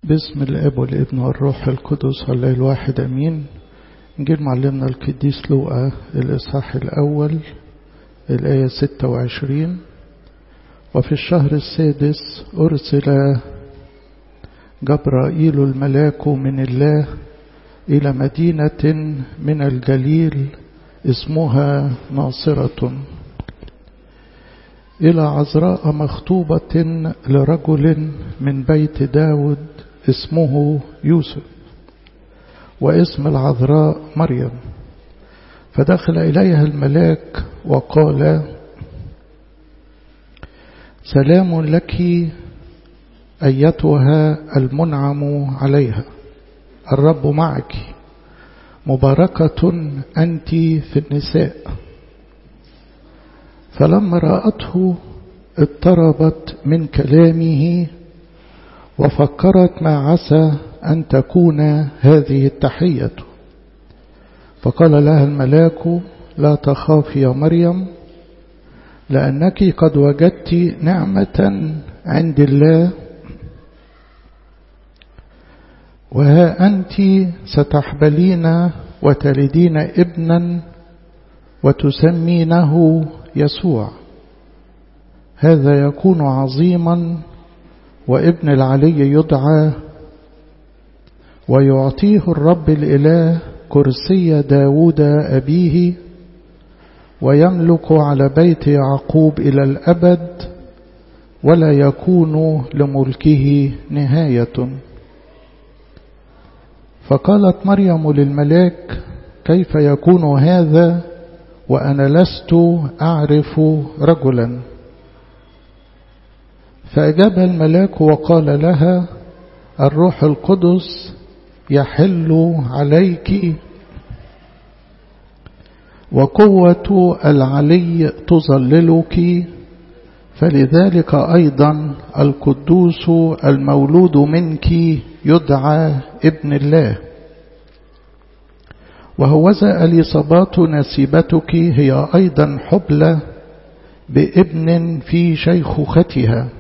باسم الاب والابن والروح القدس الله الواحد امين نجيل معلمنا القديس لوقا الاصحاح الاول الايه 26 وفي الشهر السادس ارسل جبرائيل الملاك من الله الى مدينه من الجليل اسمها ناصره إلى عذراء مخطوبة لرجل من بيت داود اسمه يوسف واسم العذراء مريم فدخل إليها الملاك وقال سلام لك أيتها المنعم عليها الرب معك مباركة أنت في النساء فلما رأته اضطربت من كلامه وفكرت ما عسى أن تكون هذه التحية فقال لها الملاك لا تخافي يا مريم لأنك قد وجدت نعمة عند الله وها أنت ستحبلين وتلدين ابنا وتسمينه يسوع هذا يكون عظيما وابن العلي يدعى ويعطيه الرب الإله كرسي داود أبيه ويملك على بيت يعقوب إلى الأبد ولا يكون لملكه نهاية فقالت مريم للملاك كيف يكون هذا وأنا لست أعرف رجلا فأجاب الملاك وقال لها الروح القدس يحل عليك وقوة العلي تظللك فلذلك أيضا القدوس المولود منك يدعى ابن الله وهوذا اليصابات نسيبتك هي أيضا حبلى بابن في شيخوختها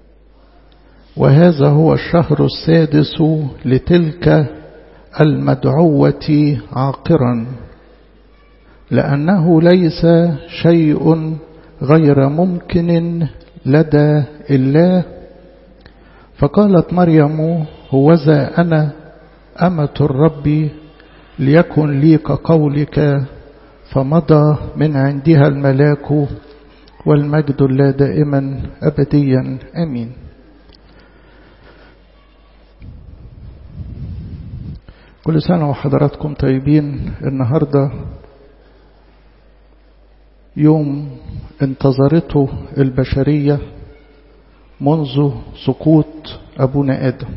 وهذا هو الشهر السادس لتلك المدعوة عاقرا لأنه ليس شيء غير ممكن لدى الله فقالت مريم هوذا أنا أمة الرب ليكن لي كقولك فمضى من عندها الملاك والمجد لا دائما أبديا أمين كل سنة وحضراتكم طيبين النهاردة يوم انتظرته البشرية منذ سقوط أبونا آدم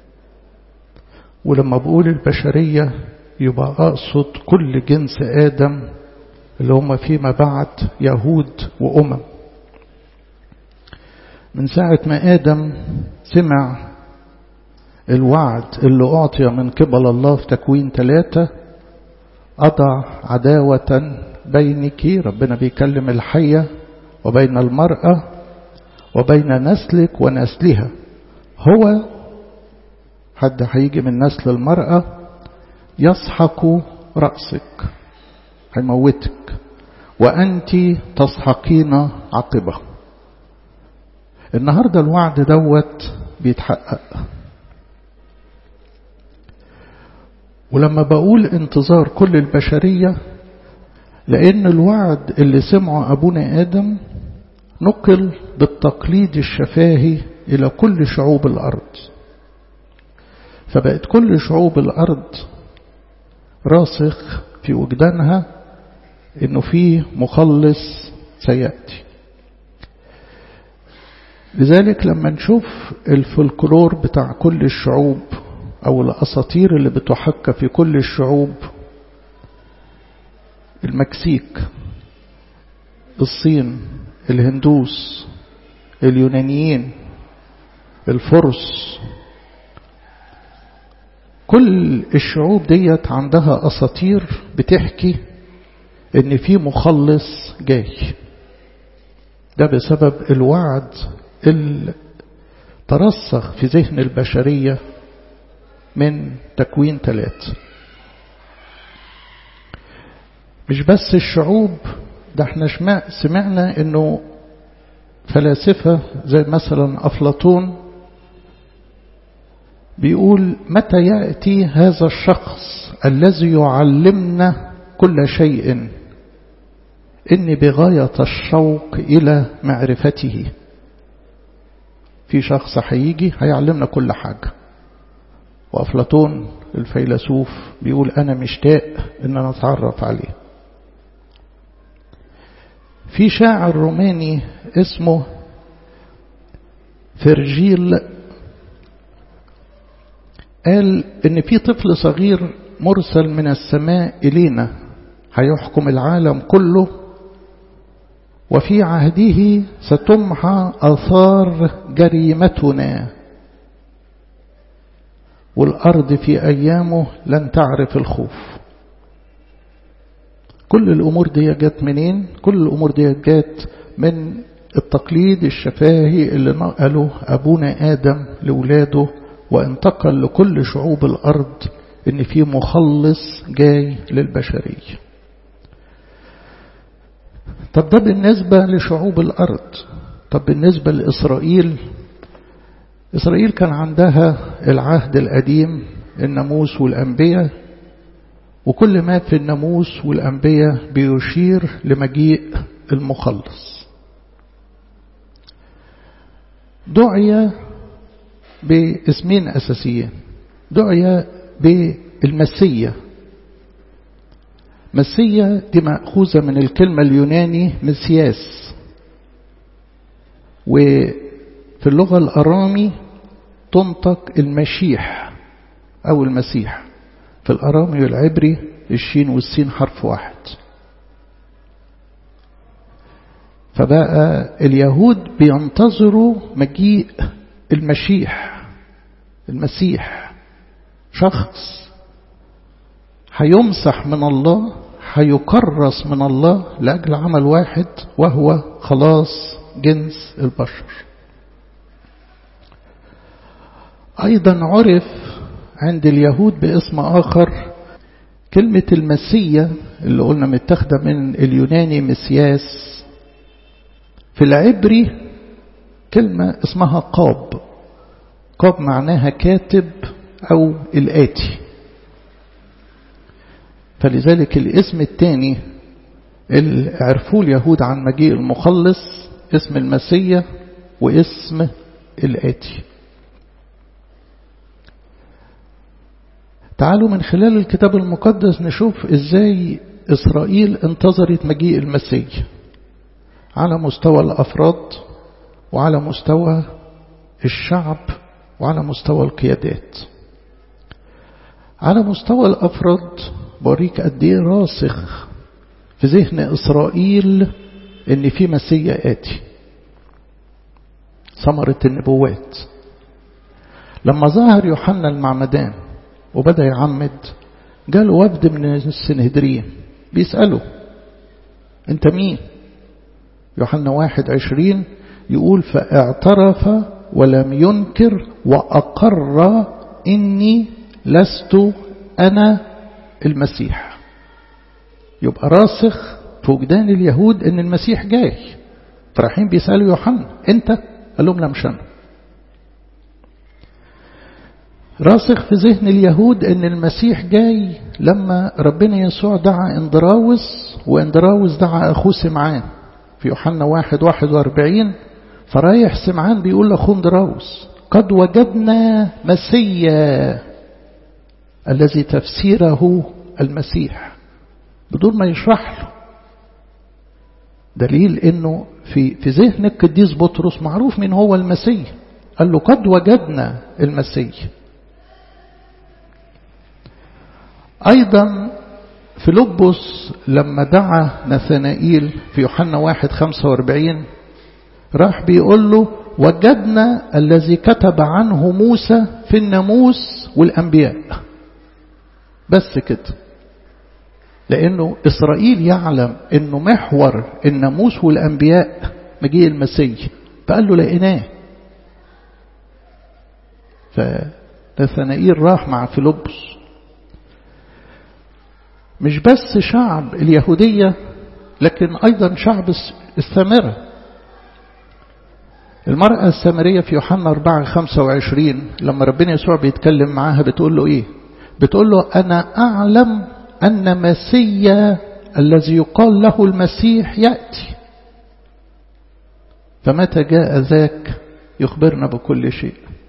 ولما بقول البشرية يبقى أقصد كل جنس آدم اللي هم فيما بعد يهود وأمم من ساعة ما آدم سمع الوعد اللي أعطي من قبل الله في تكوين ثلاثة أضع عداوة بينك ربنا بيكلم الحية وبين المرأة وبين نسلك ونسلها هو حد هيجي من نسل المرأة يسحق رأسك هيموتك وأنت تسحقين عقبه النهاردة الوعد دوت بيتحقق ولما بقول انتظار كل البشرية لأن الوعد اللي سمعه أبونا آدم نقل بالتقليد الشفاهي إلى كل شعوب الأرض فبقت كل شعوب الأرض راسخ في وجدانها انه في مخلص سيأتي لذلك لما نشوف الفلكلور بتاع كل الشعوب او الاساطير اللي بتحكى في كل الشعوب المكسيك الصين الهندوس اليونانيين الفرس كل الشعوب ديت عندها أساطير بتحكي إن في مخلص جاي ده بسبب الوعد اللي ترسخ في ذهن البشرية من تكوين ثلاثة مش بس الشعوب ده احنا سمعنا انه فلاسفة زي مثلا أفلاطون بيقول متى يأتي هذا الشخص الذي يعلمنا كل شيء إني بغاية الشوق إلى معرفته في شخص هيجي هيعلمنا كل حاجة وأفلاطون الفيلسوف بيقول أنا مشتاق إن أنا أتعرف عليه في شاعر روماني اسمه فرجيل قال ان في طفل صغير مرسل من السماء الينا هيحكم العالم كله وفي عهده ستمحى اثار جريمتنا والارض في ايامه لن تعرف الخوف كل الامور دي جت منين كل الامور دي جت من التقليد الشفاهي اللي نقله ابونا ادم لاولاده وانتقل لكل شعوب الأرض إن في مخلص جاي للبشرية طب ده بالنسبة لشعوب الأرض طب بالنسبة لإسرائيل إسرائيل كان عندها العهد القديم الناموس والأنبياء وكل ما في الناموس والأنبياء بيشير لمجيء المخلص دعي باسمين أساسيين دعي بالمسية مسية دي مأخوذة من الكلمة اليوناني مسياس وفي اللغة الأرامي تنطق المشيح أو المسيح في الأرامي والعبري الشين والسين حرف واحد فبقى اليهود بينتظروا مجيء المشيح المسيح شخص هيمسح من الله هيكرس من الله لأجل عمل واحد وهو خلاص جنس البشر أيضا عرف عند اليهود باسم آخر كلمة المسية اللي قلنا متاخدة من اليوناني مسياس في العبري كلمة اسمها قاب قاب معناها كاتب أو الآتي فلذلك الاسم الثاني اللي عرفوه اليهود عن مجيء المخلص اسم المسيح واسم الآتي تعالوا من خلال الكتاب المقدس نشوف ازاي إسرائيل انتظرت مجيء المسيح على مستوى الأفراد وعلى مستوى الشعب وعلى مستوى القيادات على مستوى الأفراد بوريك قد ايه راسخ في ذهن إسرائيل إن في مسيا آتي ثمرة النبوات لما ظهر يوحنا المعمدان وبدأ يعمد جاله وفد من السنهدرين بيسأله انت مين يوحنا واحد عشرين يقول فاعترف ولم ينكر وأقر إني لست أنا المسيح يبقى راسخ في وجدان اليهود ان المسيح جاي فرايحين بيسالوا يوحنا انت قال لهم لا مش انا راسخ في ذهن اليهود ان المسيح جاي لما ربنا يسوع دعا اندراوس واندراوس دعا اخوه سمعان في يوحنا واحد واحد واربعين فرايح سمعان بيقول لاخوه اندراوس قد وجدنا مسيا الذي تفسيره المسيح بدون ما يشرح له دليل انه في في ذهن القديس بطرس معروف مين هو المسيح قال له قد وجدنا المسيح ايضا فيلبس لما دعا نثنائيل في يوحنا واحد خمسة واربعين راح بيقول له وجدنا الذي كتب عنه موسى في الناموس والأنبياء بس كده لأنه إسرائيل يعلم أنه محور الناموس والأنبياء مجيء المسيح فقال له لقيناه نثنائيل راح مع فيلبس مش بس شعب اليهودية لكن أيضا شعب السامرة المرأة السامرية في يوحنا 4 25 لما ربنا يسوع بيتكلم معاها بتقول له إيه بتقول له أنا أعلم أن مسيا الذي يقال له المسيح يأتي فمتى جاء ذاك يخبرنا بكل شيء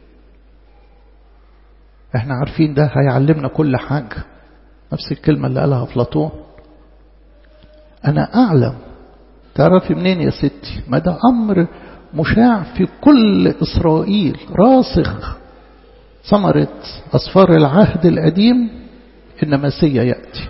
احنا عارفين ده هيعلمنا كل حاجة نفس الكلمة اللي قالها أفلاطون أنا أعلم تعرفي منين يا ستي ما ده أمر مشاع في كل إسرائيل راسخ ثمرة أصفار العهد القديم إن مسيا يأتي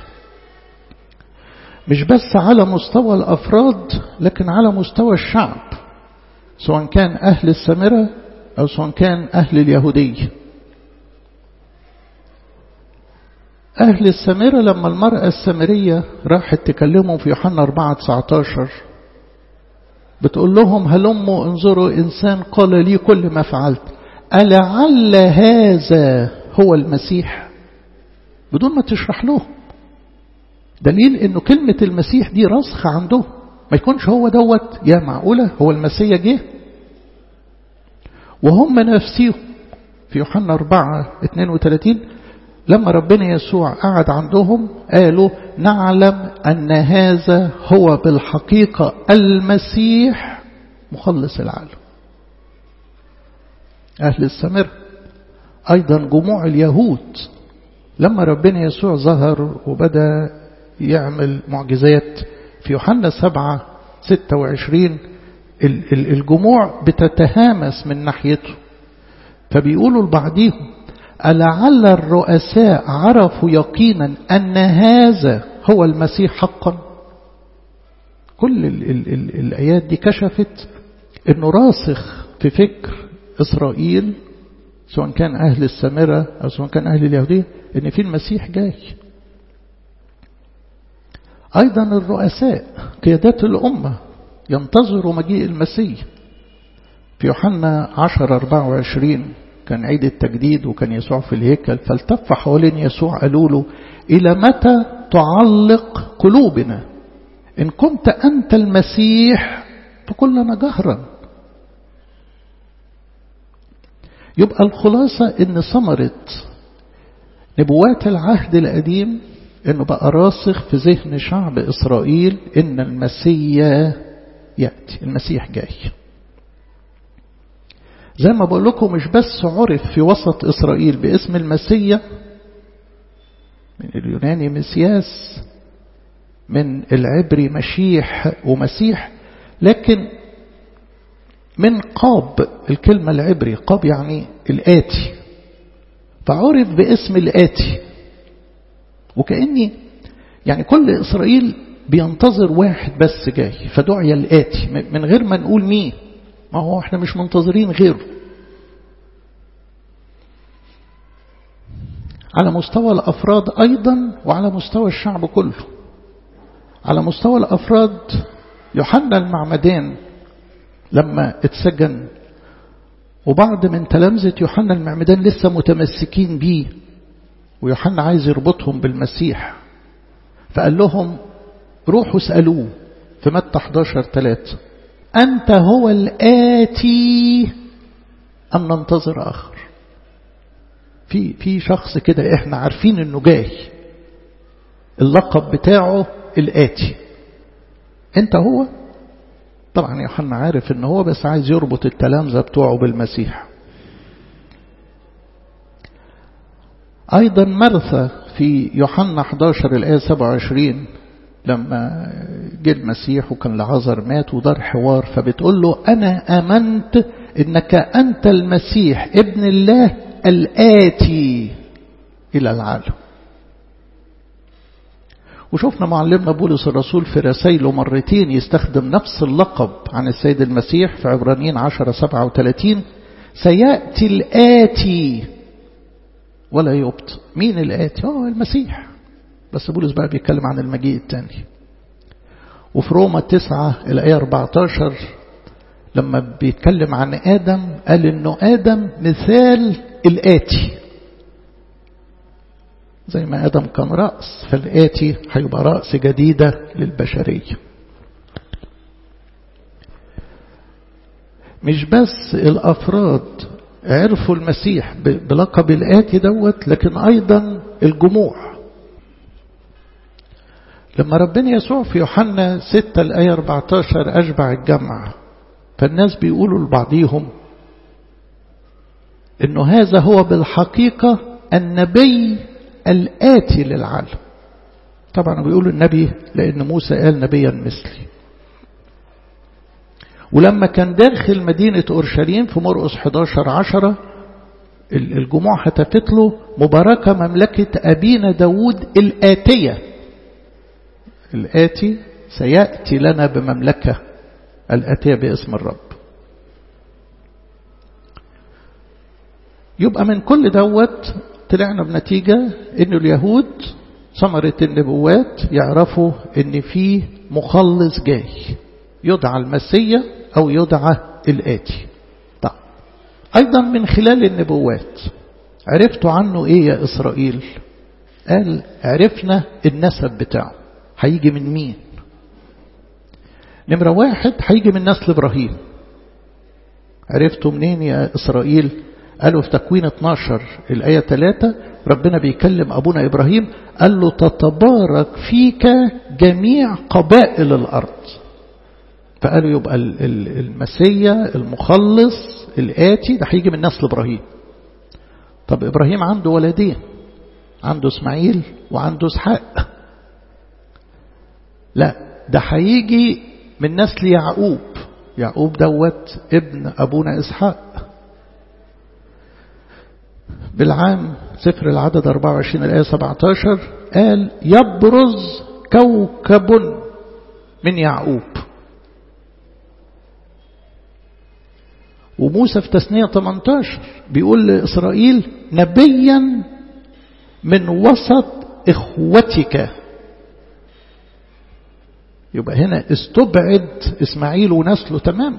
مش بس على مستوى الأفراد لكن على مستوى الشعب سواء كان أهل السامرة أو سواء كان أهل اليهودية أهل السامرة لما المرأة السامرية راحت تكلمهم في يوحنا 4 19 بتقول لهم هلموا انظروا إنسان قال لي كل ما فعلت ألعل هذا هو المسيح بدون ما تشرح لهم دليل انه كلمة المسيح دي راسخة عندهم ما يكونش هو دوت يا معقولة هو المسيح جه وهم نفسيهم في يوحنا 4 32 لما ربنا يسوع قعد عندهم قالوا نعلم أن هذا هو بالحقيقة المسيح مخلص العالم أهل السمر أيضا جموع اليهود لما ربنا يسوع ظهر وبدأ يعمل معجزات في يوحنا 7 26 الجموع بتتهامس من ناحيته فبيقولوا لبعضهم ألعل الرؤساء عرفوا يقينا أن هذا هو المسيح حقا كل ال ال ال الآيات دي كشفت أنه راسخ في فكر إسرائيل سواء كان أهل السامرة أو سواء كان أهل اليهودية أن في المسيح جاي أيضا الرؤساء قيادات الأمة ينتظروا مجيء المسيح في يوحنا 10 24 كان عيد التجديد وكان يسوع في الهيكل فالتف حوالين يسوع قالوا له إلى متى تعلق قلوبنا إن كنت أنت المسيح فقل لنا جهرا يبقى الخلاصة إن ثمرة نبوات العهد القديم إنه بقى راسخ في ذهن شعب إسرائيل إن المسيح يأتي المسيح جاي زي ما بقول لكم مش بس عرف في وسط إسرائيل باسم المسيا من اليوناني مسياس من العبري مشيح ومسيح لكن من قاب الكلمة العبري قاب يعني الآتي فعرف باسم الآتي وكأني يعني كل إسرائيل بينتظر واحد بس جاي فدعي الآتي من غير ما نقول مين ما هو احنا مش منتظرين غيره على مستوى الأفراد أيضا وعلى مستوى الشعب كله على مستوى الأفراد يوحنا المعمدان لما اتسجن وبعض من تلامذة يوحنا المعمدان لسه متمسكين بيه ويوحنا عايز يربطهم بالمسيح فقال لهم روحوا اسألوه في متى 11 3 أنت هو الآتي أم ننتظر آخر في في شخص كده احنا عارفين انه جاي اللقب بتاعه الآتي انت هو طبعا يوحنا عارف ان هو بس عايز يربط التلامذة بتوعه بالمسيح ايضا مرثى في يوحنا 11 الآية 27 لما جه المسيح وكان لعازر مات ودار حوار فبتقول له أنا آمنت إنك أنت المسيح ابن الله الآتي إلى العالم وشفنا معلمنا بولس الرسول في رسائله مرتين يستخدم نفس اللقب عن السيد المسيح في عبرانيين 10 37 سيأتي الآتي ولا يبطئ مين الآتي هو المسيح بس بولس بقى بيتكلم عن المجيء الثاني وفي روما 9 الآية 14 لما بيتكلم عن آدم قال إنه آدم مثال الآتي زي ما آدم كان رأس فالآتي هيبقى رأس جديدة للبشرية مش بس الأفراد عرفوا المسيح بلقب الآتي دوت لكن أيضا الجموع لما ربنا يسوع في يوحنا 6 الآية 14 أشبع الجمع فالناس بيقولوا لبعضيهم إنه هذا هو بالحقيقة النبي الآتي للعالم طبعا بيقولوا النبي لأن موسى قال نبيا مثلي ولما كان داخل مدينة أورشليم في مرقس 11 عشرة الجموع هتفت له مباركة مملكة أبينا داود الآتية الآتي سيأتي لنا بمملكة الآتية باسم الرب يبقى من كل دوت طلعنا بنتيجة ان اليهود ثمرة النبوات يعرفوا ان في مخلص جاي يدعى المسيا او يدعى الآتي طيب ايضا من خلال النبوات عرفتوا عنه ايه يا اسرائيل قال عرفنا النسب بتاعه هيجي من مين نمرة واحد هيجي من نسل ابراهيم عرفتوا منين يا اسرائيل قالوا في تكوين 12 الآية 3 ربنا بيكلم أبونا إبراهيم قال له تتبارك فيك جميع قبائل الأرض فقالوا يبقى المسيا المخلص الآتي ده هيجي من نسل إبراهيم طب إبراهيم عنده ولدين عنده إسماعيل وعنده إسحاق لا ده هيجي من نسل يعقوب يعقوب دوت ابن أبونا إسحاق بالعام سفر العدد 24 الآية 17 قال يبرز كوكب من يعقوب وموسى في تثنية 18 بيقول لإسرائيل نبيا من وسط إخوتك يبقى هنا استبعد إسماعيل ونسله تماما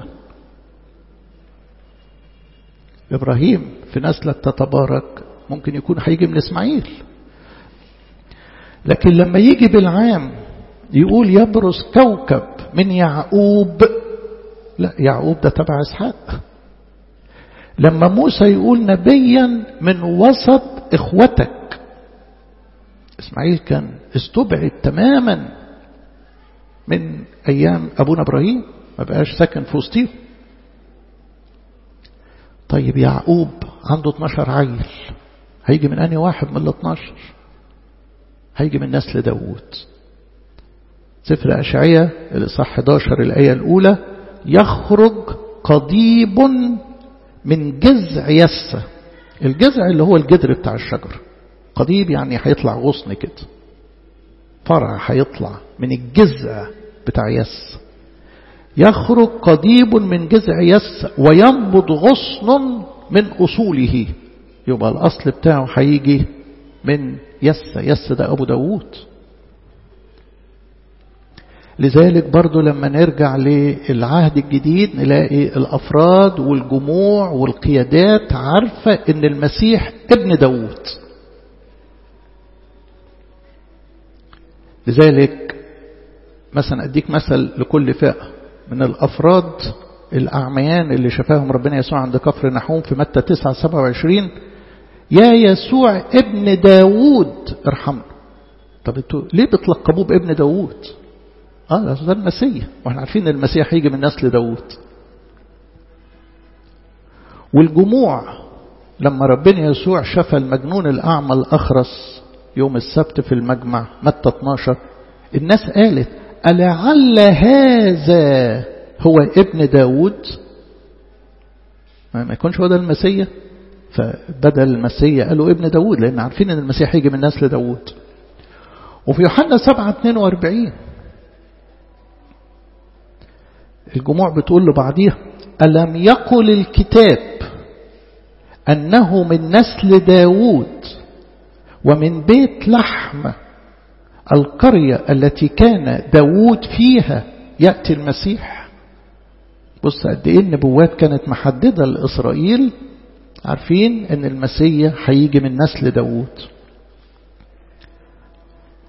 إبراهيم في نسلك تتبارك ممكن يكون هيجي من إسماعيل لكن لما يجي بالعام يقول يبرز كوكب من يعقوب لا يعقوب ده تبع إسحاق لما موسى يقول نبيا من وسط إخوتك إسماعيل كان استبعد تماما من أيام أبونا إبراهيم ما بقاش ساكن في وسطيهم طيب يعقوب عنده 12 عيل هيجي من أنهي واحد من ال 12 هيجي من نسل داوود سفر أشعية الإصحاح 11 الآية الأولى يخرج قضيب من جذع يسة الجذع اللي هو الجذر بتاع الشجر قضيب يعني هيطلع غصن كده فرع هيطلع من الجذع بتاع يس يخرج قضيب من جذع يس وينبض غصن من أصوله يبقى الأصل بتاعه هيجي من يس يس ده أبو داوود لذلك برضو لما نرجع للعهد الجديد نلاقي الأفراد والجموع والقيادات عارفة ان المسيح ابن داوود لذلك مثلا أديك مثل لكل فئة من الأفراد الأعميان اللي شفاهم ربنا يسوع عند كفر نحوم في متى 9 27 يا يسوع ابن داوود ارحمنا طب انتوا ليه بتلقبوه بابن داوود اه ده المسيح واحنا عارفين المسيح هيجي من نسل داوود والجموع لما ربنا يسوع شفى المجنون الأعمى الأخرس يوم السبت في المجمع متى 12 الناس قالت ألعل هذا هو ابن داود ما يكونش هو ده المسيح فبدل المسيح قالوا ابن داود لأن عارفين أن المسيح يجي من نسل داود وفي يوحنا 7 42 الجموع بتقول لبعضيها ألم يقل الكتاب أنه من نسل داود ومن بيت لحم القرية التي كان داود فيها يأتي المسيح بص قد ايه النبوات كانت محددة لإسرائيل عارفين ان المسيح هيجي من نسل داود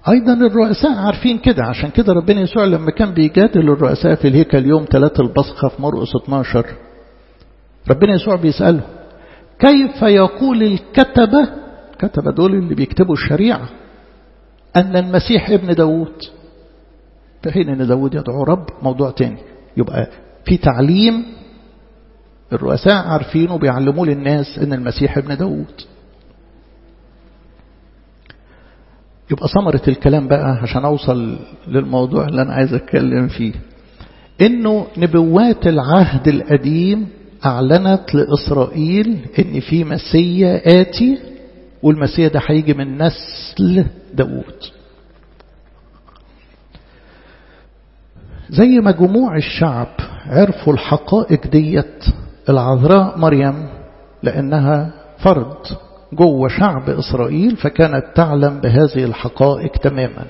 أيضا الرؤساء عارفين كده عشان كده ربنا يسوع لما كان بيجادل الرؤساء في الهيكل يوم ثلاثة البصخة في مرقس 12 ربنا يسوع بيسأله كيف يقول الكتبة كتبة دول اللي بيكتبوا الشريعة أن المسيح ابن داود في حين أن داود يدعو رب موضوع تاني يبقى في تعليم الرؤساء عارفين وبيعلموا للناس أن المسيح ابن داود يبقى ثمرة الكلام بقى عشان أوصل للموضوع اللي أنا عايز أتكلم فيه إنه نبوات العهد القديم أعلنت لإسرائيل إن في مسيا آتي والمسيا ده هيجي من نسل داوود زي ما جموع الشعب عرفوا الحقائق ديت العذراء مريم لأنها فرد جوه شعب إسرائيل فكانت تعلم بهذه الحقائق تماما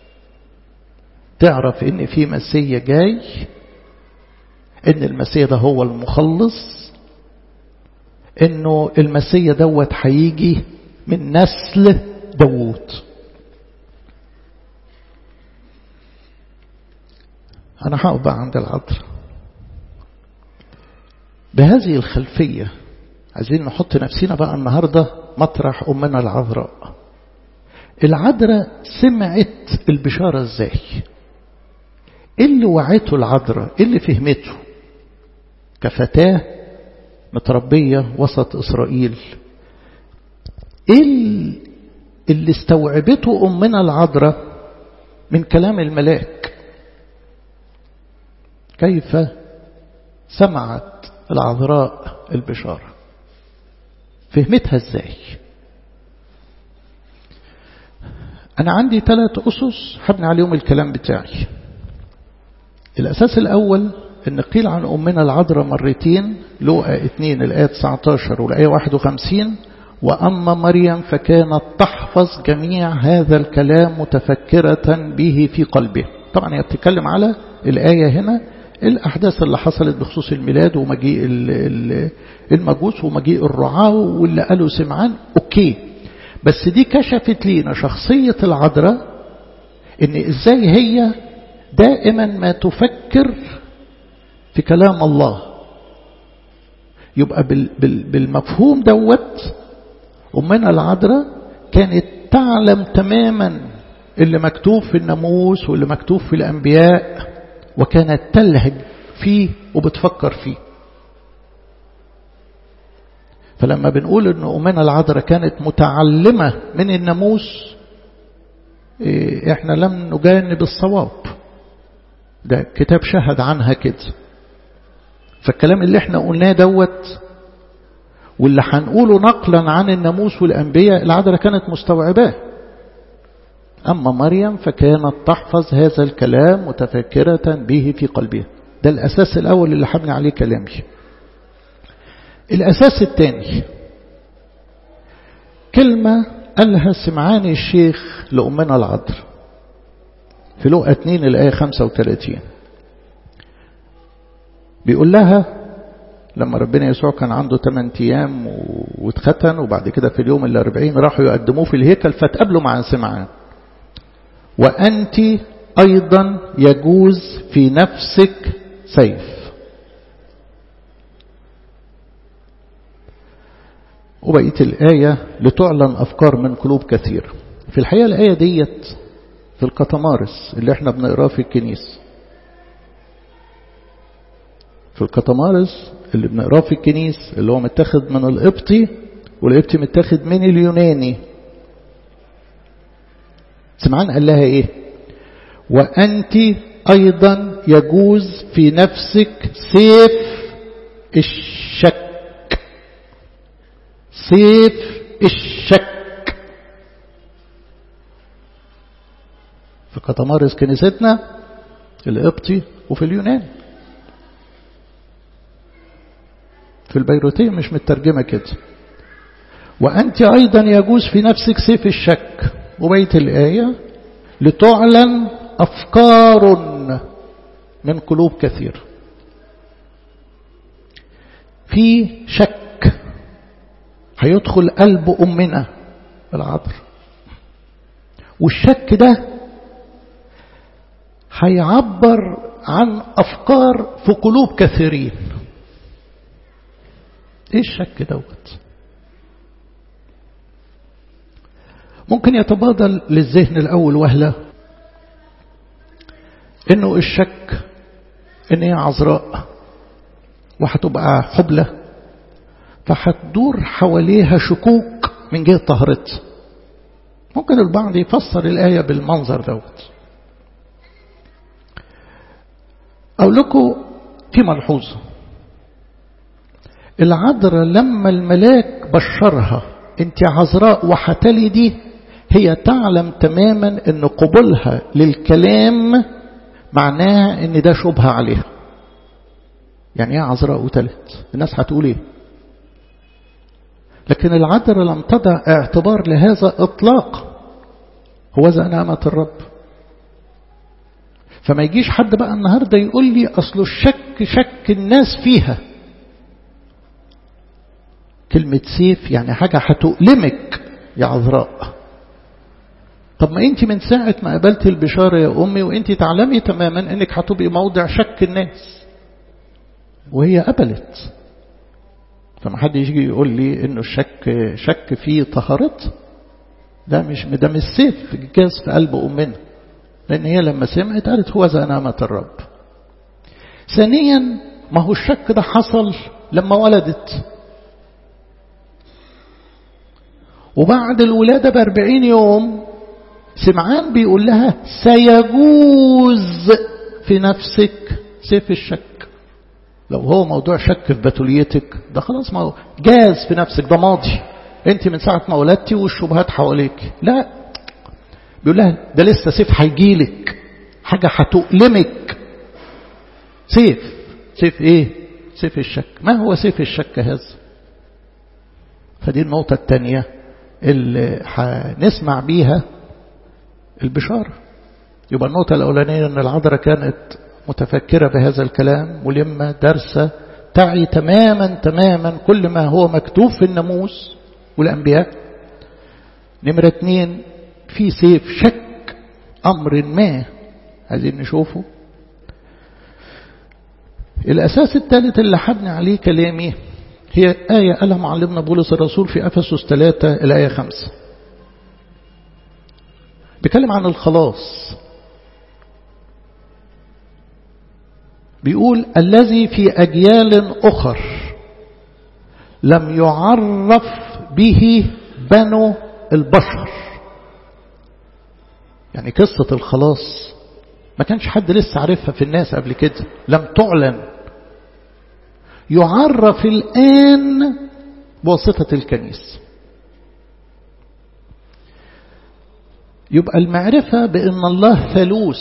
تعرف إن في مسيا جاي إن المسيا ده هو المخلص إنه المسيا دوت هيجي من نسل داوود أنا هقف بقى عند العذراء بهذه الخلفية عايزين نحط نفسنا بقى النهاردة مطرح أمنا العذراء العذراء سمعت البشارة ازاي ايه اللي وعته العذراء ايه اللي فهمته كفتاة متربية وسط إسرائيل ايه اللي استوعبته أمنا العذراء من كلام الملاك كيف سمعت العذراء البشارة فهمتها ازاي أنا عندي ثلاث أسس هبني عليهم الكلام بتاعي الأساس الأول أن قيل عن أمنا العذراء مرتين لوقا 2 الآية 19 والآية 51 وأما مريم فكانت تحفظ جميع هذا الكلام متفكرة به في قلبه طبعا هي بتتكلم على الآية هنا الأحداث اللي حصلت بخصوص الميلاد ومجيء المجوس ومجيء الرعاة واللي قالوا سمعان أوكي بس دي كشفت لينا شخصية العذراء إن إزاي هي دائما ما تفكر في كلام الله يبقى بالمفهوم دوت أمنا العذراء كانت تعلم تماما اللي مكتوب في الناموس واللي مكتوب في الأنبياء وكانت تلهج فيه وبتفكر فيه فلما بنقول ان أمنا العذراء كانت متعلمة من الناموس احنا لم نجانب الصواب ده كتاب شهد عنها كده فالكلام اللي احنا قلناه دوت واللي هنقوله نقلا عن الناموس والأنبياء العذراء كانت مستوعباه أما مريم فكانت تحفظ هذا الكلام متفكرة به في قلبها ده الأساس الأول اللي حبني عليه كلامي الأساس الثاني كلمة قالها سمعان الشيخ لأمنا العذراء في لقى 2 الآية 35 بيقول لها لما ربنا يسوع كان عنده 8 أيام واتختن وبعد كده في اليوم ال 40 راحوا يقدموه في الهيكل فتقابلوا مع سمعان وأنت أيضا يجوز في نفسك سيف وبقيت الآية لتعلن أفكار من قلوب كثير في الحقيقة الآية ديت في القطمارس اللي احنا بنقراه في الكنيسة في القطمارس اللي بنقراه في الكنيسة اللي هو متاخد من القبطي والقبطي متاخد من اليوناني سمعان قال لها ايه وأنت أيضا يجوز في نفسك سيف الشك سيف الشك في قطمارس كنيستنا القبطي وفي اليونان في البيروتية مش مترجمة كده وأنت أيضا يجوز في نفسك سيف الشك وبيت الآية لتعلن أفكار من قلوب كثير في شك هيدخل قلب أمنا العذر والشك ده هيعبر عن أفكار في قلوب كثيرين ايه الشك دوت ممكن يتبادل للذهن الأول وهلة انه الشك ان هي عذراء وهتبقى حبلة فهتدور حواليها شكوك من جهة طهرتها ممكن البعض يفسر الآية بالمنظر دوت أقول لكم في ملحوظة العذراء لما الملاك بشرها انت عذراء وحتلدي هي تعلم تماما ان قبولها للكلام معناها ان ده شبهة عليها يعني ايه عذراء وتلت الناس هتقول ايه لكن العذراء لم تضع اعتبار لهذا اطلاقا هو ذا نعمة الرب فما يجيش حد بقى النهاردة يقول لي أصل الشك شك الناس فيها كلمة سيف يعني حاجة هتؤلمك يا عذراء طب ما انت من ساعة ما قبلت البشارة يا أمي وانت تعلمي تماما انك هتبقي موضع شك الناس وهي قبلت فما حد يجي يقول لي انه الشك شك في طهارتها ده مش ده مش سيف جاز في قلب أمنا لأن هي لما سمعت قالت هو ذا نعمة الرب ثانيا ما هو الشك ده حصل لما ولدت وبعد الولادة بأربعين يوم سمعان بيقول لها سيجوز في نفسك سيف الشك لو هو موضوع شك في بتوليتك ده خلاص ما هو جاز في نفسك ده ماضي انت من ساعة ما ولدتي والشبهات حواليك لا بيقول لها ده لسه سيف هيجيلك حاجة هتؤلمك سيف سيف ايه سيف الشك ما هو سيف الشك هذا فدي النقطة الثانية اللي هنسمع بيها البشارة يبقى النقطة الأولانية أن العذراء كانت متفكرة بهذا الكلام ملمة درسة تعي تماما تماما كل ما هو مكتوب في الناموس والأنبياء نمرة اتنين في سيف شك أمر ما عايزين نشوفه الأساس الثالث اللي حبني عليه كلامي هي آية قالها معلمنا بولس الرسول في أفسس 3 الآية 5 بيتكلم عن الخلاص بيقول الذي في أجيال أخر لم يعرف به بنو البشر يعني قصة الخلاص ما كانش حد لسه عارفها في الناس قبل كده لم تعلن يعرف الآن بواسطة الكنيسة يبقى المعرفة بأن الله ثالوث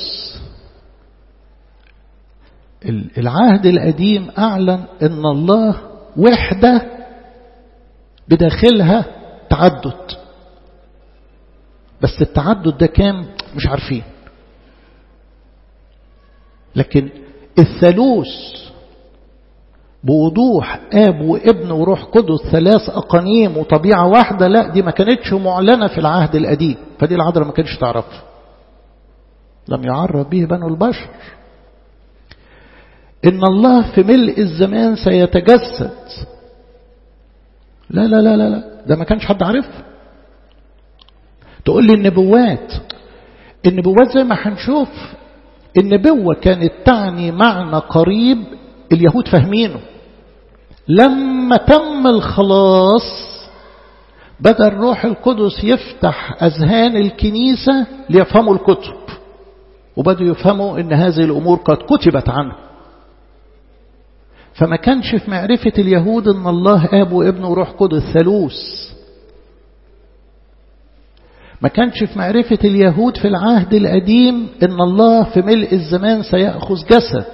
العهد القديم أعلن أن الله وحدة بداخلها تعدد بس التعدد ده كام مش عارفين لكن الثالوث بوضوح اب وابن وروح قدس ثلاث اقانيم وطبيعه واحده لا دي ما كانتش معلنه في العهد القديم فدي العذراء ما كانتش تعرفها لم يعرف به بنو البشر ان الله في ملء الزمان سيتجسد لا لا لا لا لا ده ما كانش حد عارفها تقول لي النبوات النبوات زي ما هنشوف النبوة كانت تعني معنى قريب اليهود فاهمينه لما تم الخلاص بدأ الروح القدس يفتح أذهان الكنيسة ليفهموا الكتب وبدأوا يفهموا أن هذه الأمور قد كتبت عنه فما كانش في معرفة اليهود أن الله آب وابن وروح قدس ثالوث ما كانش في معرفة اليهود في العهد القديم ان الله في ملء الزمان سيأخذ جسد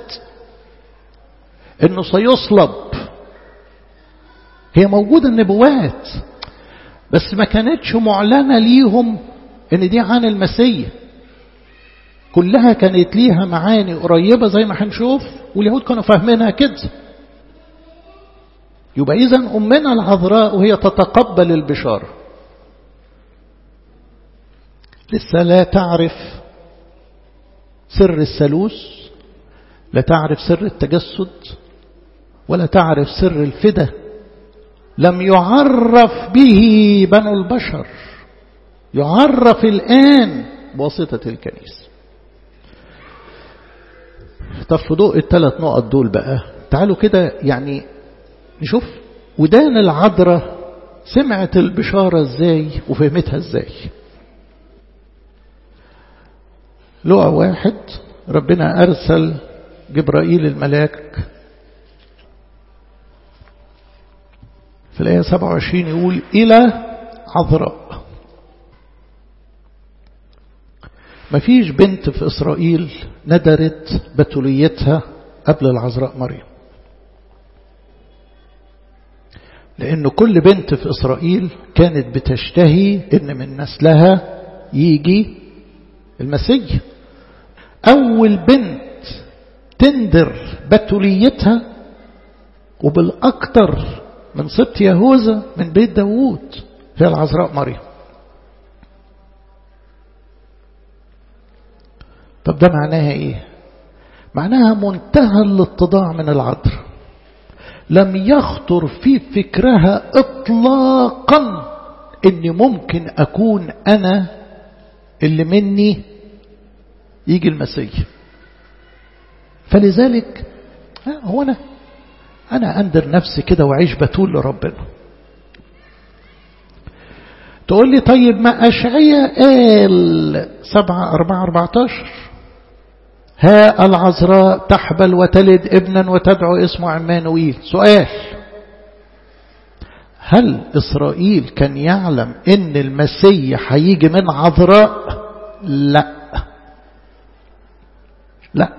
انه سيصلب هي موجودة النبوات بس ما كانتش معلنة ليهم ان دي عن المسيح كلها كانت ليها معاني قريبة زي ما هنشوف واليهود كانوا فاهمينها كده يبقى إذا أمنا العذراء وهي تتقبل البشارة لسه لا تعرف سر الثالوث لا تعرف سر التجسد ولا تعرف سر الفدا لم يعرف به بنو البشر يعرف الآن بواسطة الكنيسة طب في ضوء الثلاث نقط دول بقى تعالوا كده يعني نشوف ودان العذراء سمعت البشارة ازاي وفهمتها ازاي لقى واحد ربنا أرسل جبرائيل الملاك في الآية 27 يقول إلى عذراء مفيش بنت في إسرائيل ندرت بتوليتها قبل العذراء مريم لأن كل بنت في إسرائيل كانت بتشتهي إن من نسلها يجي المسيح أول بنت تندر بتوليتها وبالأكثر من سبط يهوذا من بيت داوود هي العذراء مريم طب ده معناها ايه معناها منتهى الاتضاع من العذراء لم يخطر في فكرها اطلاقا اني ممكن اكون انا اللي مني يجي المسيح فلذلك هو انا انا اندر نفسي كده واعيش بتول لربنا تقول لي طيب ما أشعية قال سبعة أربعة أربعتاشر ها العذراء تحبل وتلد ابنا وتدعو اسمه عمانويل سؤال هل إسرائيل كان يعلم إن المسيح هيجي من عذراء لا لا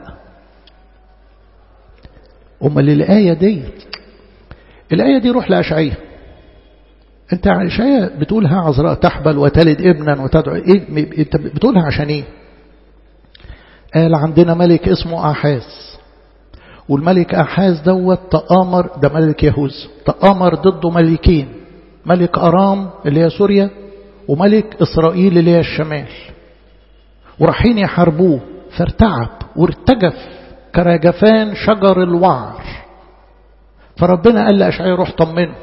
أمال الآية دي الآية دي روح لأشعية انت أشعية بتقولها عذراء تحبل وتلد ابنا وتدعو ايه انت بتقولها عشان ايه قال عندنا ملك اسمه أحاز والملك أحاز دوت تآمر ده ملك يهوذا تآمر ضده ملكين ملك أرام اللي هي سوريا وملك إسرائيل اللي هي الشمال ورايحين يحاربوه فارتعب وارتجف كرجفان شجر الوعر فربنا قال لأشعياء روح طمنه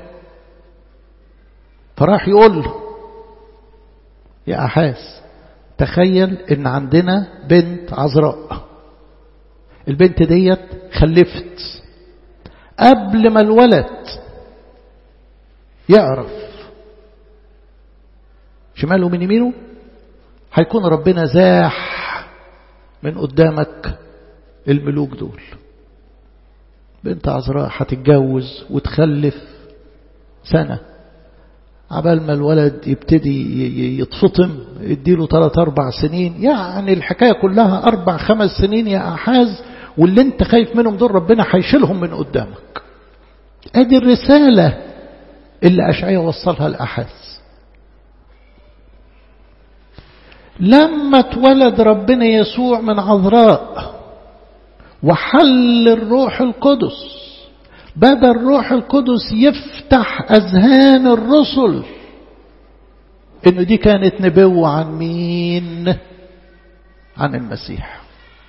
فراح يقول له يا أحاس تخيل ان عندنا بنت عذراء البنت ديت خلفت قبل ما الولد يعرف شماله من يمينه هيكون ربنا زاح من قدامك الملوك دول بنت عذراء هتتجوز وتخلف سنة عبال ما الولد يبتدي يتفطم يديله ثلاث أربع سنين يعني الحكاية كلها أربع خمس سنين يا أحاز واللي انت خايف منهم دول ربنا هيشيلهم من قدامك ادي الرسالة اللي أشعية وصلها لأحاز لما اتولد ربنا يسوع من عذراء وحل الروح القدس بدا الروح القدس يفتح أذهان الرسل إنه دي كانت نبوة عن مين عن المسيح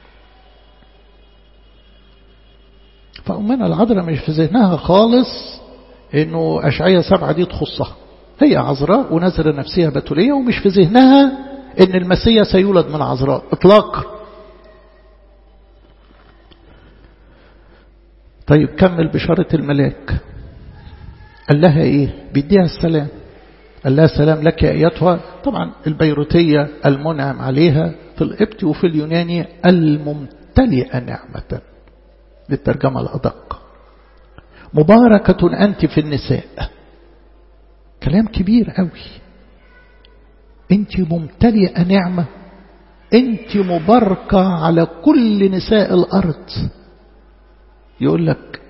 فأمنا العذراء مش في ذهنها خالص إنه أشعية سبعة دي تخصها هي عذراء ونزل نفسها بتولية ومش في ذهنها إن المسيح سيولد من عذراء إطلاقا طيب كمل بشارة الملاك قال لها ايه بيديها السلام قال لها سلام لك يا ايتها طبعا البيروتية المنعم عليها في القبط وفي اليوناني الممتلئة نعمة للترجمة الأدق مباركة أنت في النساء كلام كبير قوي أنت ممتلئة نعمة أنت مباركة على كل نساء الأرض يقول لك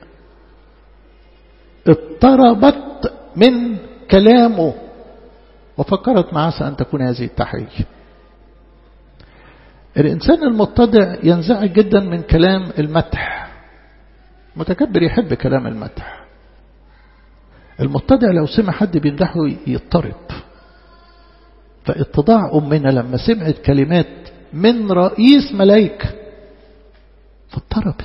اضطربت من كلامه وفكرت مع عسى أن تكون هذه التحية الإنسان المتضع ينزعج جدا من كلام المدح متكبر يحب كلام المدح المتضع لو سمع حد بيمدحه يضطرب فاتضاع أمنا لما سمعت كلمات من رئيس ملايكة فاضطربت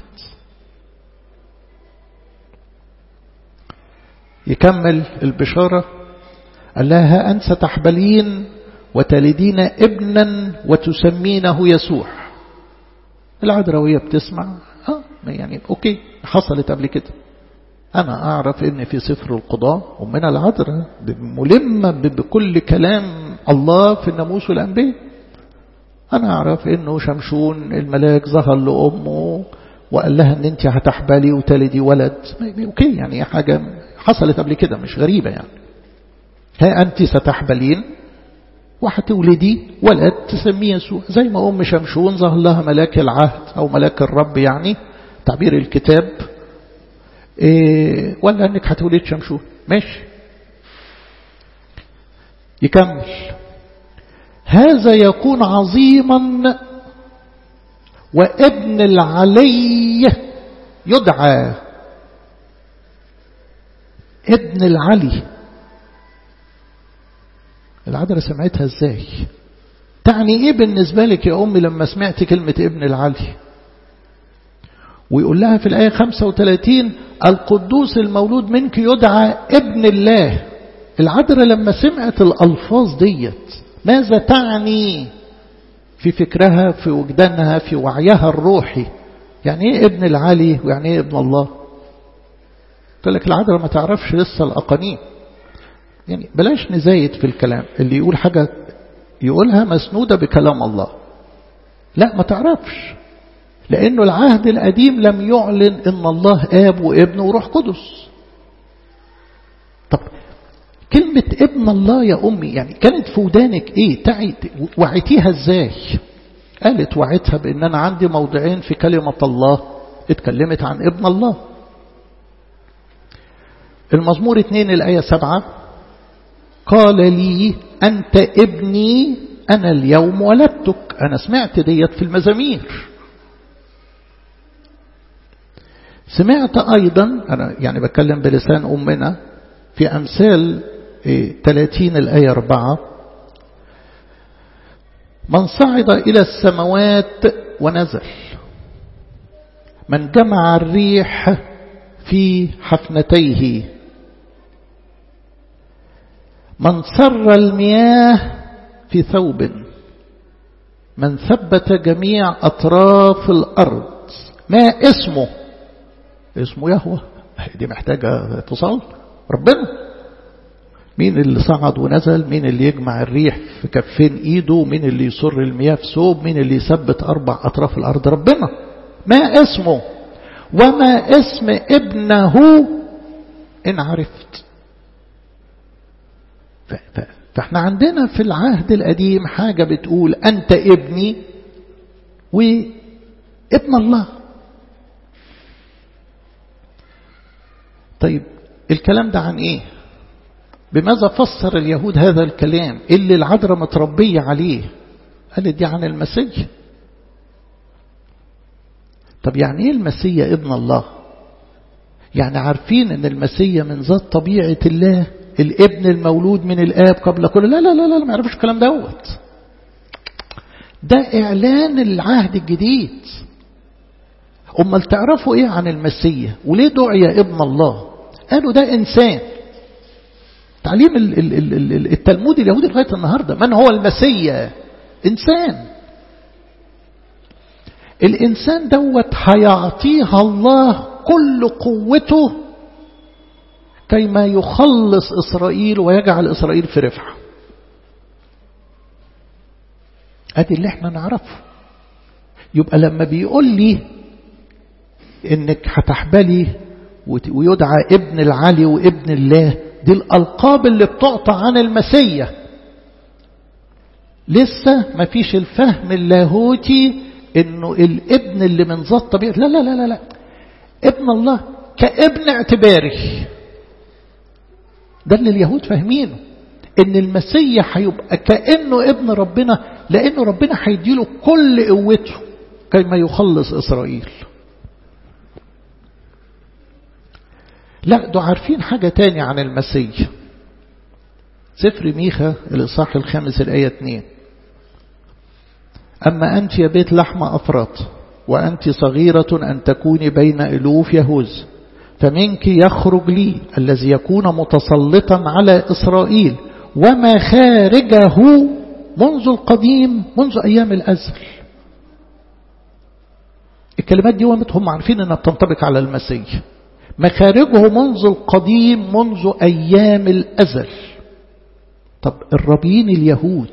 يكمل البشارة قال لها أنت ستحبلين وتلدين ابنا وتسمينه يسوع العذراء وهي بتسمع اه يعني اوكي حصلت قبل كده انا اعرف ان في سفر القضاء امنا العذراء ملمة بكل كلام الله في الناموس والانبياء انا اعرف انه شمشون الملاك ظهر لامه وقال لها ان انت هتحبلي وتلدي ولد اوكي يعني حاجة حصلت قبل كده مش غريبة يعني ها انت ستحبلين وهتولدي ولد تسميه يسوع زي ما أم شمشون ظهر لها ملاك العهد أو ملاك الرب يعني تعبير الكتاب إيه ولا أنك هتولد شمشون ماشي يكمل هذا يكون عظيما وابن العلي يدعى ابن العلي العذراء سمعتها ازاي تعني ايه بالنسبة لك يا امي لما سمعت كلمة ابن العلي ويقول لها في الآية 35 القدوس المولود منك يدعى ابن الله العذراء لما سمعت الألفاظ ديت ماذا تعني في فكرها في وجدانها في وعيها الروحي يعني ايه ابن العلي ويعني ايه ابن الله قلت لك العذراء ما تعرفش لسه الأقانيم يعني بلاش نزايد في الكلام اللي يقول حاجة يقولها مسنودة بكلام الله لا ما تعرفش لأنه العهد القديم لم يعلن إن الله آب وابن وروح قدس طب كلمة ابن الله يا أمي يعني كانت في ودانك إيه تعي وعيتيها إزاي قالت وعيتها بأن أنا عندي موضعين في كلمة الله اتكلمت عن ابن الله المزمور اتنين الآية سبعة قال لي أنت ابني أنا اليوم ولدتك أنا سمعت ديت في المزامير سمعت أيضا أنا يعني بتكلم بلسان أمنا في أمثال 30 الآية 4 من صعد إلى السماوات ونزل من جمع الريح في حفنتيه من سر المياه في ثوب من ثبت جميع أطراف الأرض ما اسمه اسمه يهوه دي محتاجة اتصال ربنا مين اللي صعد ونزل مين اللي يجمع الريح في كفين ايده مين اللي يسر المياه في ثوب مين اللي يثبت اربع اطراف الارض ربنا ما اسمه وما اسم ابنه ان عرفت فاحنا عندنا في العهد القديم حاجة بتقول أنت ابني وابن الله طيب الكلام ده عن ايه بماذا فسر اليهود هذا الكلام اللي العذراء متربية عليه قالت دي عن المسيح طب يعني ايه المسيح ابن الله يعني عارفين ان المسيح من ذات طبيعة الله الابن المولود من الآب قبل كل لا لا لا لا ما يعرفوش الكلام دوت ده إعلان العهد الجديد أمال تعرفوا إيه عن المسيح وليه دعي ابن الله قالوا ده إنسان تعليم التلمود اليهودي لغاية النهاردة من هو المسيح إنسان الإنسان دوت هيعطيها الله كل قوته كيما يخلص إسرائيل ويجعل إسرائيل في رفعة ادي اللي احنا نعرفه يبقى لما بيقول لي انك هتحبلي ويدعى ابن العلي وابن الله دي الألقاب اللي بتعطى عن المسيح لسه ما فيش الفهم اللاهوتي انه الابن اللي من ذات طبيعة لا لا لا لا لا ابن الله كابن اعتباري ده اللي اليهود فاهمينه ان المسيح هيبقى كأنه ابن ربنا لانه ربنا هيديله كل قوته كيما يخلص اسرائيل لا ده عارفين حاجة تاني عن المسيح سفر ميخا الإصحاح الخامس الآية 2 أما أنت يا بيت لحم أفراط وأنت صغيرة أن تكوني بين ألوف يهوز فمنك يخرج لي الذي يكون متسلطا على إسرائيل ومخارجه منذ القديم منذ أيام الأزل الكلمات دي هم عارفين أنها بتنطبق على المسيح مخارجه منذ القديم منذ أيام الأزل طب الربيين اليهود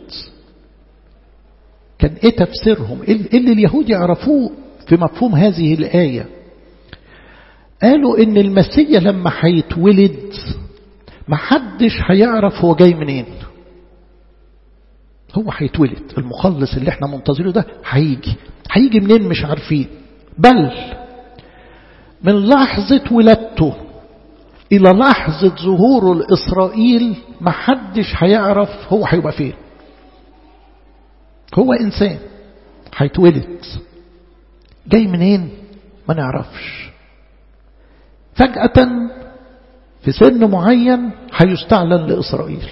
كان ايه تفسيرهم ايه اللي اليهود يعرفوه في مفهوم هذه الآية قالوا ان المسيح لما هيتولد محدش هيعرف هو جاي منين هو هيتولد المخلص اللي احنا منتظرينه ده هيجي هيجي منين مش عارفين بل من لحظة ولادته إلى لحظة ظهوره لإسرائيل محدش هيعرف هو هيبقى فين هو إنسان هيتولد جاي منين ما نعرفش فجأة في سن معين هيستعلن لإسرائيل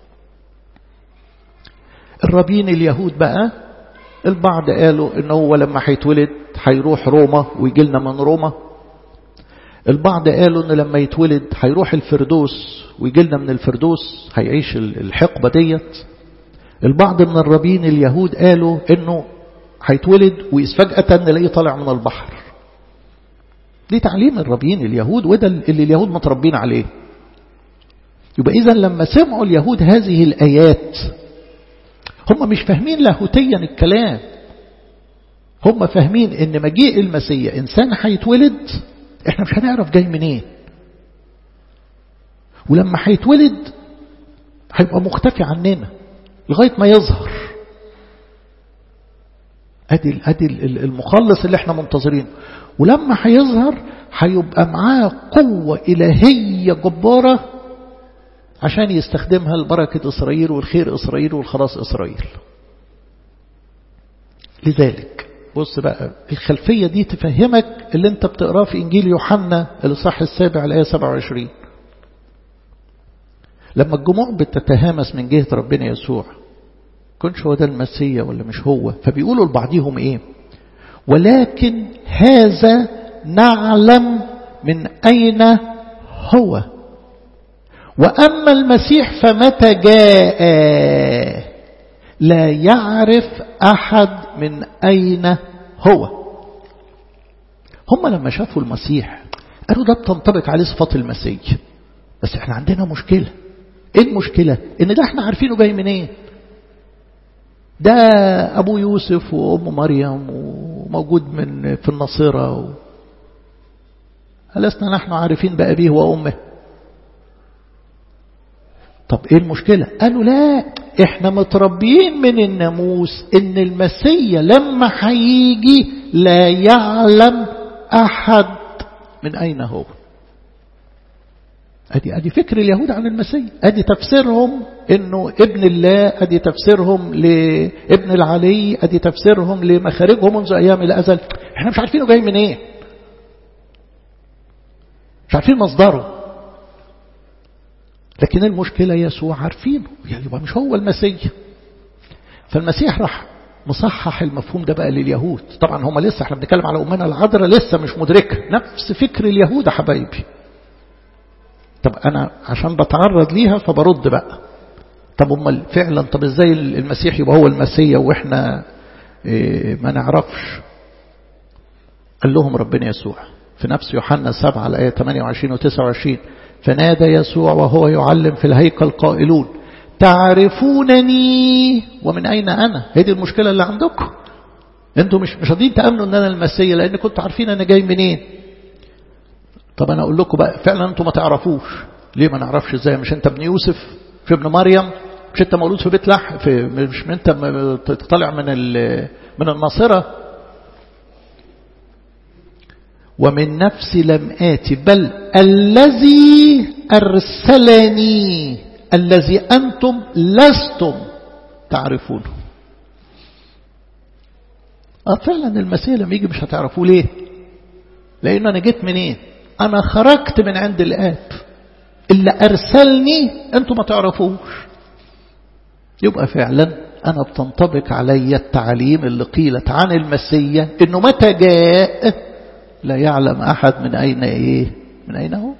الرابين اليهود بقى البعض قالوا ان هو لما هيتولد هيروح روما ويجي لنا من روما البعض قالوا ان لما يتولد هيروح الفردوس ويجي لنا من الفردوس هيعيش الحقبة ديت البعض من الرابين اليهود قالوا انه هيتولد وفجأة نلاقيه طالع من البحر دي تعليم الرابين اليهود وده اللي اليهود متربين عليه يبقى إذا لما سمعوا اليهود هذه الآيات هم مش فاهمين لاهوتيا الكلام هم فاهمين ان مجيء المسيح انسان هيتولد احنا مش هنعرف جاي منين ولما هيتولد هيبقى مختفي عننا لغاية ما يظهر ادي ادي المخلص اللي احنا منتظرينه ولما هيظهر هيبقى معاه قوة إلهية جبارة عشان يستخدمها لبركة إسرائيل والخير إسرائيل والخلاص إسرائيل لذلك بص بقى الخلفية دي تفهمك اللي انت بتقراه في إنجيل يوحنا الإصحاح السابع الآية 27 لما الجموع بتتهامس من جهة ربنا يسوع كنش هو ده المسيا ولا مش هو فبيقولوا لبعضهم ايه ولكن هذا نعلم من أين هو وأما المسيح فمتى جاء لا يعرف أحد من أين هو هم لما شافوا المسيح قالوا ده بتنطبق عليه صفات المسيح بس احنا عندنا مشكلة ايه المشكلة ان ده احنا عارفينه جاي منين ايه؟ ده ابو يوسف وام مريم وموجود من في النصيرة و... ألسنا نحن عارفين بأبيه وأمه طب ايه المشكلة قالوا لا احنا متربيين من الناموس ان المسيا لما هيجي لا يعلم احد من اين هو ادي ادي فكر اليهود عن المسيح ادي تفسيرهم انه ابن الله ادي تفسيرهم لابن العلي ادي تفسيرهم لمخارجه منذ ايام الازل احنا مش عارفينه جاي من ايه مش عارفين مصدره لكن المشكلة يسوع عارفينه يعني يبقى مش هو المسيح فالمسيح راح مصحح المفهوم ده بقى لليهود طبعا هم لسه احنا بنتكلم على أمنا العذراء لسه مش مدركة نفس فكر اليهود يا حبايبي طب أنا عشان بتعرض ليها فبرد بقى طب امال فعلا طب ازاي المسيح يبقى هو المسيح واحنا ايه ما نعرفش قال لهم ربنا يسوع في نفس يوحنا 7 الآية 28 و 29 فنادى يسوع وهو يعلم في الهيكل قائلون تعرفونني ومن أين أنا هذه المشكلة اللي عندكم انتوا مش مش راضيين تأمنوا ان انا المسيح لان كنتوا عارفين انا جاي منين طب انا اقول لكم بقى فعلا انتوا ما تعرفوش ليه ما نعرفش ازاي مش انت ابن يوسف في ابن مريم مش انت مولود في بيت لحم في مش انت طالع من من الناصره ومن نفسي لم آتي بل الذي أرسلني الذي أنتم لستم تعرفونه آه فعلا المسيح لما يجي مش هتعرفوه ليه لأنه أنا جيت منين أنا خرجت من عند الآب اللي أرسلني أنتم ما تعرفوش يبقى فعلا أنا بتنطبق علي التعليم اللي قيلت عن المسيا إنه متى جاء لا يعلم أحد من أين إيه من أين هو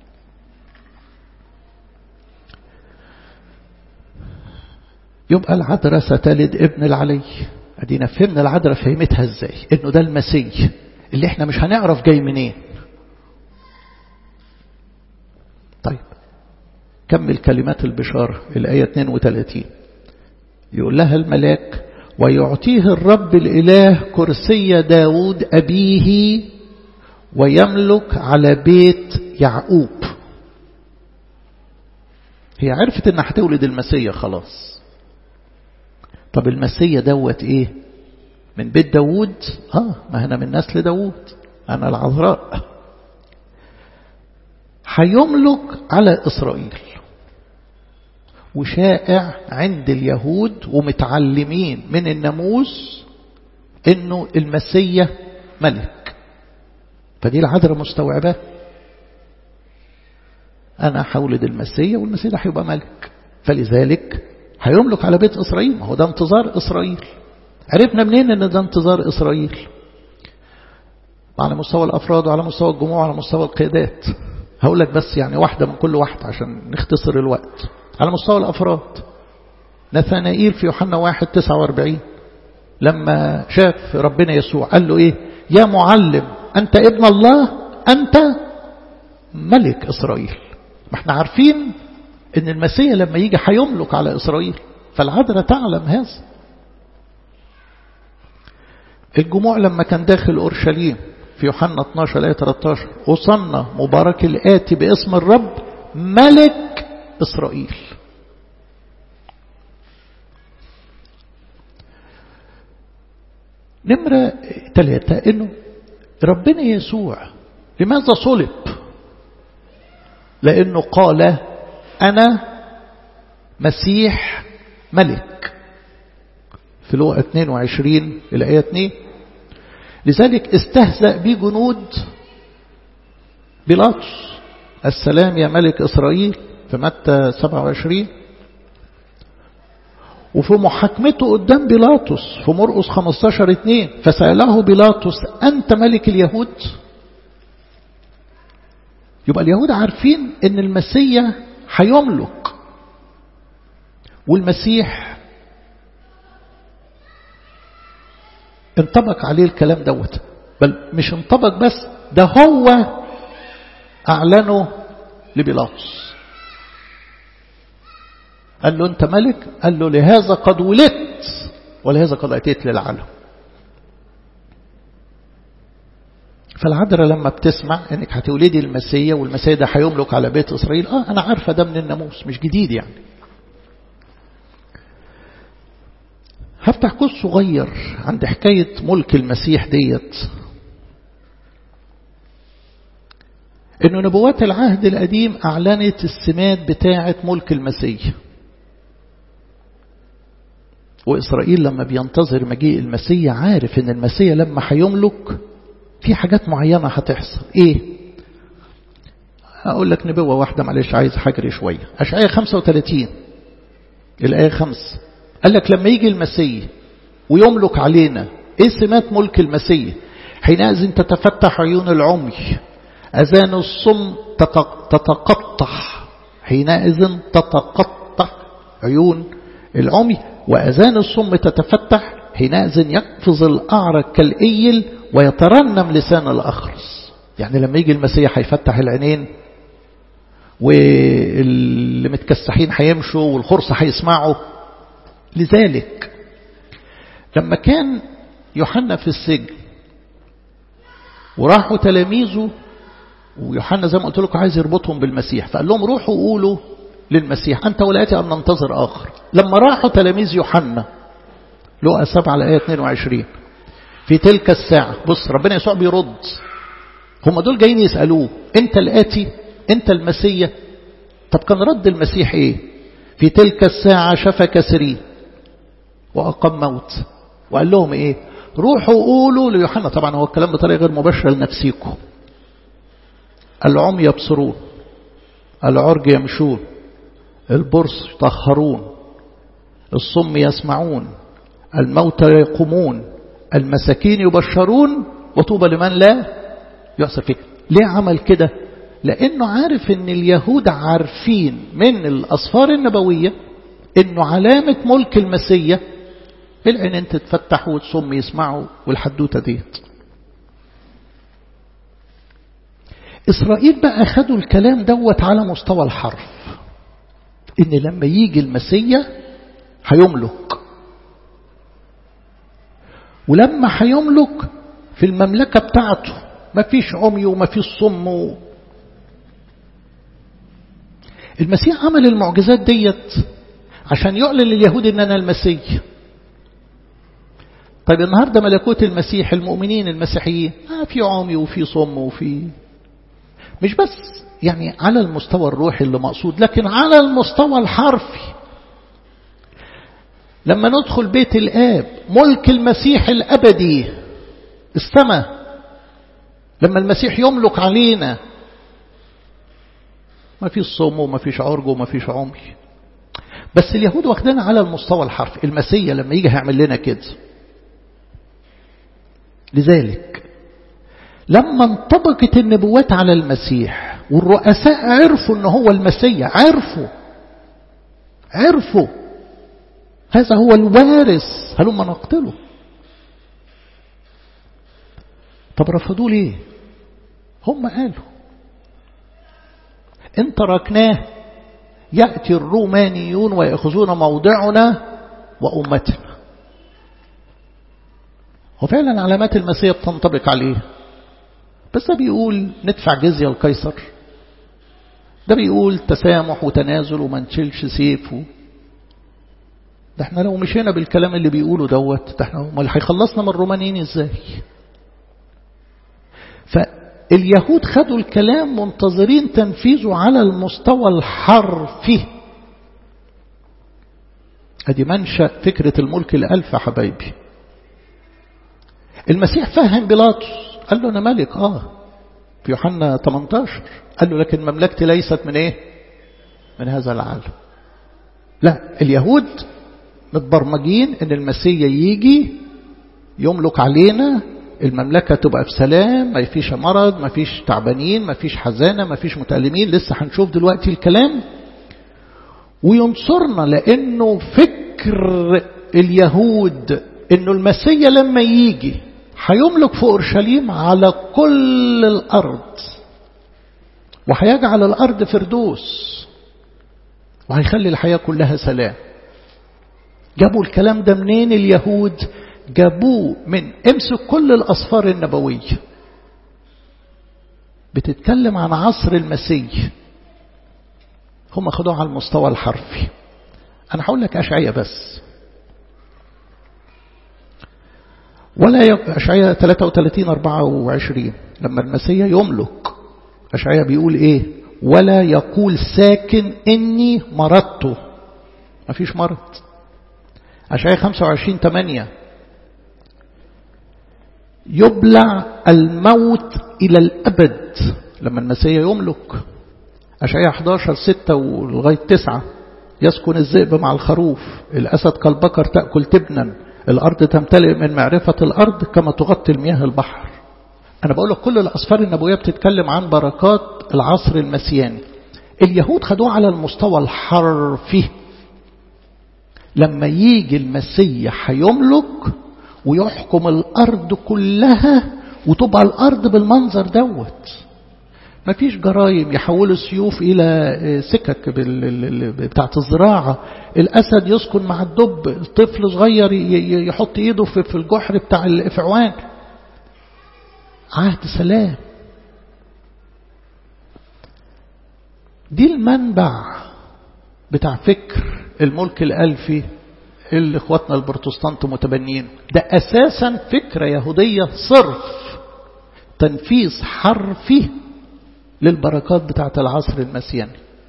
يبقى العذراء ستلد ابن العلي ادينا فهمنا العذراء فهمتها ازاي انه ده المسيح اللي احنا مش هنعرف جاي منين طيب كمل كلمات البشارة الآية 32 يقول لها الملاك ويعطيه الرب الإله كرسي داود أبيه ويملك على بيت يعقوب هي عرفت انها هتولد المسيح خلاص طب المسيح دوت ايه من بيت داود اه ما انا من نسل داود انا العذراء هيملك على اسرائيل وشائع عند اليهود ومتعلمين من الناموس انه المسيح ملك فدي العذراء مستوعبه انا هولد المسيح والمسيح ده هيبقى ملك فلذلك هيملك على بيت إسرائيل ما هو ده انتظار إسرائيل عرفنا منين ان ده انتظار إسرائيل على مستوى الأفراد وعلى مستوى الجموع وعلى مستوى القيادات هقول لك بس يعني واحدة من كل واحدة عشان نختصر الوقت على مستوى الأفراد نثانائيل في يوحنا واحد تسعة واربعين لما شاف ربنا يسوع قال له ايه يا معلم أنت ابن الله أنت ملك إسرائيل ما احنا عارفين ان المسيح لما يجي هيملك على إسرائيل فالعذراء تعلم هذا الجموع لما كان داخل أورشليم في يوحنا 12 آية 13 وصلنا مبارك الآتي باسم الرب ملك إسرائيل نمرة ثلاثة إنه ربنا يسوع لماذا صلب لأنه قال أنا مسيح ملك في لوقا 22 الآية 2 لذلك استهزأ به جنود بيلاطس السلام يا ملك إسرائيل في متى 27 وفي محاكمته قدام بيلاطس في مرقس 15 2 فسأله بيلاطس أنت ملك اليهود يبقى اليهود عارفين ان المسيح هيملك والمسيح انطبق عليه الكلام دوت بل مش انطبق بس ده هو أعلنه لبيلاطس قال له أنت ملك قال له لهذا قد ولدت ولهذا قد أتيت للعالم فالعذراء لما بتسمع انك هتولدي المسيح والمسيح ده هيملك على بيت اسرائيل اه انا عارفه ده من الناموس مش جديد يعني هفتح قوس صغير عند حكاية ملك المسيح ديت انه نبوات العهد القديم اعلنت السمات بتاعة ملك المسيح واسرائيل لما بينتظر مجيء المسيح عارف ان المسيح لما هيملك في حاجات معينة هتحصل ايه هقول لك نبوة واحدة معلش عايز حجري شوية أشعية 35 الآية 5 قال لك لما يجي المسيح ويملك علينا ايه سمات ملك المسيح حينئذ تتفتح عيون العمي أذان الصم تتقطع حينئذ تتقطع عيون العمي وأذان الصم تتفتح حينئذ يقفز الأعرج كالإيل ويترنم لسان الأخرس يعني لما يجي المسيح هيفتح العينين واللي متكسحين هيمشوا والخرص هيسمعوا لذلك لما كان يوحنا في السجن وراحوا تلاميذه ويوحنا زي ما قلت لكم عايز يربطهم بالمسيح فقال لهم روحوا قولوا للمسيح أنت ولاتي أن ننتظر آخر لما راحوا تلاميذ يوحنا لقى 7 على آية 22 في تلك الساعة بص ربنا يسوع بيرد هم دول جايين يسألوه أنت الآتي أنت المسيح طب كان رد المسيح إيه في تلك الساعة شفى كسرين وأقام موت وقال لهم إيه روحوا قولوا ليوحنا طبعا هو الكلام بطريقة غير مباشرة لنفسيكم العمي يبصرون العرج يمشون البرص يطهرون الصم يسمعون الموتى يقومون المساكين يبشرون وطوبى لمن لا يؤسف فيه ليه عمل كده لأنه عارف أن اليهود عارفين من الأصفار النبوية أنه علامة ملك المسيح العينين تتفتح والصم يسمعوا والحدوتة ديت إسرائيل بقى خدوا الكلام دوت على مستوى الحرف إن لما يجي المسيح هيملك ولما هيملك في المملكة بتاعته ما فيش عمي وما فيش صم و... المسيح عمل المعجزات ديت عشان يعلن لليهود ان انا المسيح طيب النهارده ملكوت المسيح المؤمنين المسيحيين آه في عمي وفي صم وفي مش بس يعني على المستوى الروحي اللي مقصود لكن على المستوى الحرفي لما ندخل بيت الآب ملك المسيح الأبدي السماء لما المسيح يملك علينا ما فيش صوم وما فيش عرج وما فيش عمي بس اليهود واخدين على المستوى الحرفي المسيح لما يجي هيعمل لنا كده لذلك لما انطبقت النبوات على المسيح والرؤساء عرفوا ان هو المسيح عرفوا عرفوا هذا هو الوارث هلما نقتله طب رفضوه ليه هم قالوا ان تركناه يأتي الرومانيون ويأخذون موضعنا وأمتنا وفعلا علامات المسيح بتنطبق عليه بس ده بيقول ندفع جزية لقيصر ده بيقول تسامح وتنازل وما نشيلش سيفه ده احنا لو مشينا بالكلام اللي بيقوله دوت ده احنا امال هيخلصنا من الرومانيين ازاي فاليهود خدوا الكلام منتظرين تنفيذه على المستوى الحرفي ادي منشأ فكرة الملك الألف يا حبايبي المسيح فهم بيلاطس قال له أنا ملك آه في يوحنا 18 قال له لكن مملكتي ليست من إيه من هذا العالم لا اليهود متبرمجين ان المسيح يجي يملك علينا المملكة تبقى في سلام ما فيش مرض ما فيش تعبانين ما فيش حزانة ما فيش متألمين لسه هنشوف دلوقتي الكلام وينصرنا لأنه فكر اليهود أنه المسيح لما يجي هيملك في أورشليم على كل الأرض وهيجعل الأرض فردوس وهيخلي الحياة كلها سلام جابوا الكلام ده منين اليهود جابوه من امسك كل الأصفار النبوية بتتكلم عن عصر المسيح هم خدوه على المستوى الحرفي أنا هقول لك أشعية بس ولا أشعية 33 24 لما المسيح يملك أشعية بيقول إيه ولا يقول ساكن إني مرضت ما فيش مرض أشعية 25 8 يبلع الموت إلى الأبد لما المسيح يملك أشعية 11 6 ولغاية 9 يسكن الذئب مع الخروف الأسد كالبقر تأكل تبنا الأرض تمتلئ من معرفة الأرض كما تغطي المياه البحر أنا بقول لك كل الأسفار النبوية بتتكلم عن بركات العصر المسياني اليهود خدوه على المستوى الحرفي لما يجي المسيح هيملك ويحكم الأرض كلها وتبقى الأرض بالمنظر دوت ما فيش جرايم يحولوا السيوف إلى سكك بتاعت الزراعة الأسد يسكن مع الدب طفل صغير يحط إيده في الجحر بتاع الإفعوان عهد سلام دي المنبع بتاع فكر الملك الألفي اللي اخواتنا البروتستانت متبنين ده أساسا فكرة يهودية صرف تنفيذ حرفي للبركات بتاعة العصر المسياني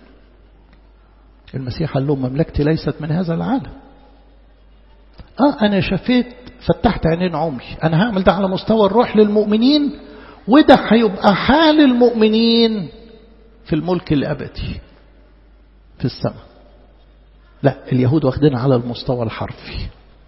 المسيح قال لهم مملكتي ليست من هذا العالم آه أنا شفيت فتحت عينين عمري أنا هعمل ده على مستوى الروح للمؤمنين وده هيبقى حال المؤمنين في الملك الأبدي في السماء لا اليهود واخدين على المستوى الحرفي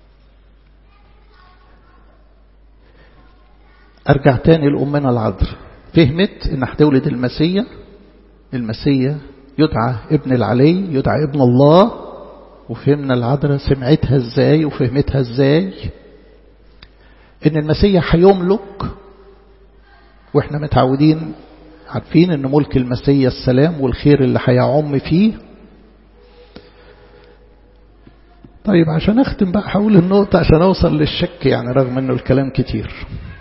أرجع تاني لأمنا العذراء فهمت إن هتولد المسيح المسيح يدعى ابن العلي يدعى ابن الله وفهمنا العذراء سمعتها ازاي وفهمتها ازاي ان المسيح هيملك واحنا متعودين عارفين ان ملك المسيح السلام والخير اللي هيعم فيه طيب عشان اختم بقى هقول النقطة عشان اوصل للشك يعني رغم انه الكلام كتير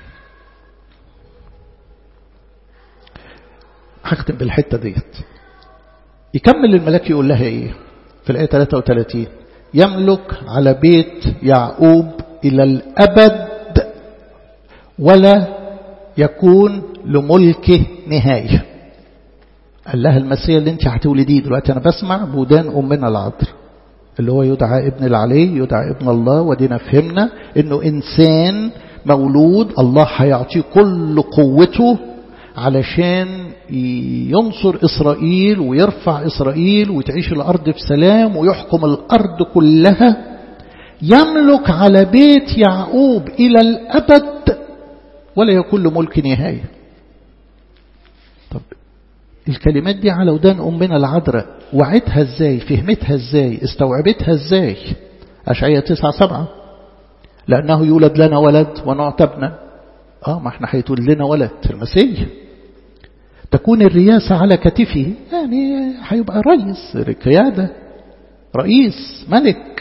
هختم بالحتة ديت يكمل الملاك يقول لها ايه في الآية 33 يملك على بيت يعقوب إلى الأبد ولا يكون لملكه نهاية قال لها المسيح اللي انت هتولديه دلوقتي أنا بسمع بودان أمنا العذراء اللي هو يدعى ابن العلي يدعى ابن الله ودينا فهمنا انه انسان مولود الله هيعطيه كل قوته علشان ينصر إسرائيل ويرفع إسرائيل وتعيش الأرض في سلام ويحكم الأرض كلها يملك على بيت يعقوب إلى الأبد ولا يكون له ملك نهاية طب الكلمات دي على ودان أمنا العذراء وعدها ازاي فهمتها ازاي استوعبتها ازاي أشعية تسعة سبعة لأنه يولد لنا ولد ونعطى ابنا اه ما احنا هيتولد لنا ولد المسيح تكون الرياسة على كتفه يعني هيبقى رئيس قيادة رئيس ملك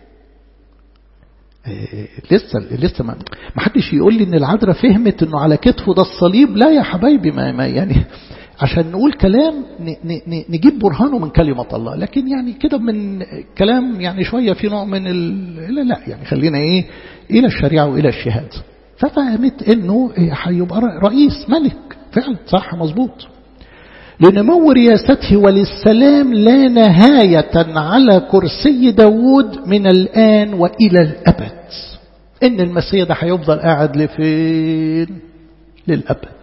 إيه لسه لسه ما حدش يقول لي ان العذراء فهمت انه على كتفه ده الصليب لا يا حبايبي ما, ما يعني عشان نقول كلام نجيب برهانه من كلمة الله لكن يعني كده من كلام يعني شوية في نوع من ال... لا لا يعني خلينا ايه الى الشريعة والى الشهادة ففهمت انه هيبقى رئيس ملك فعلا صح مظبوط لنمو رياسته وللسلام لا نهاية على كرسي داود من الآن وإلى الأبد إن المسيح ده هيفضل قاعد لفين للأبد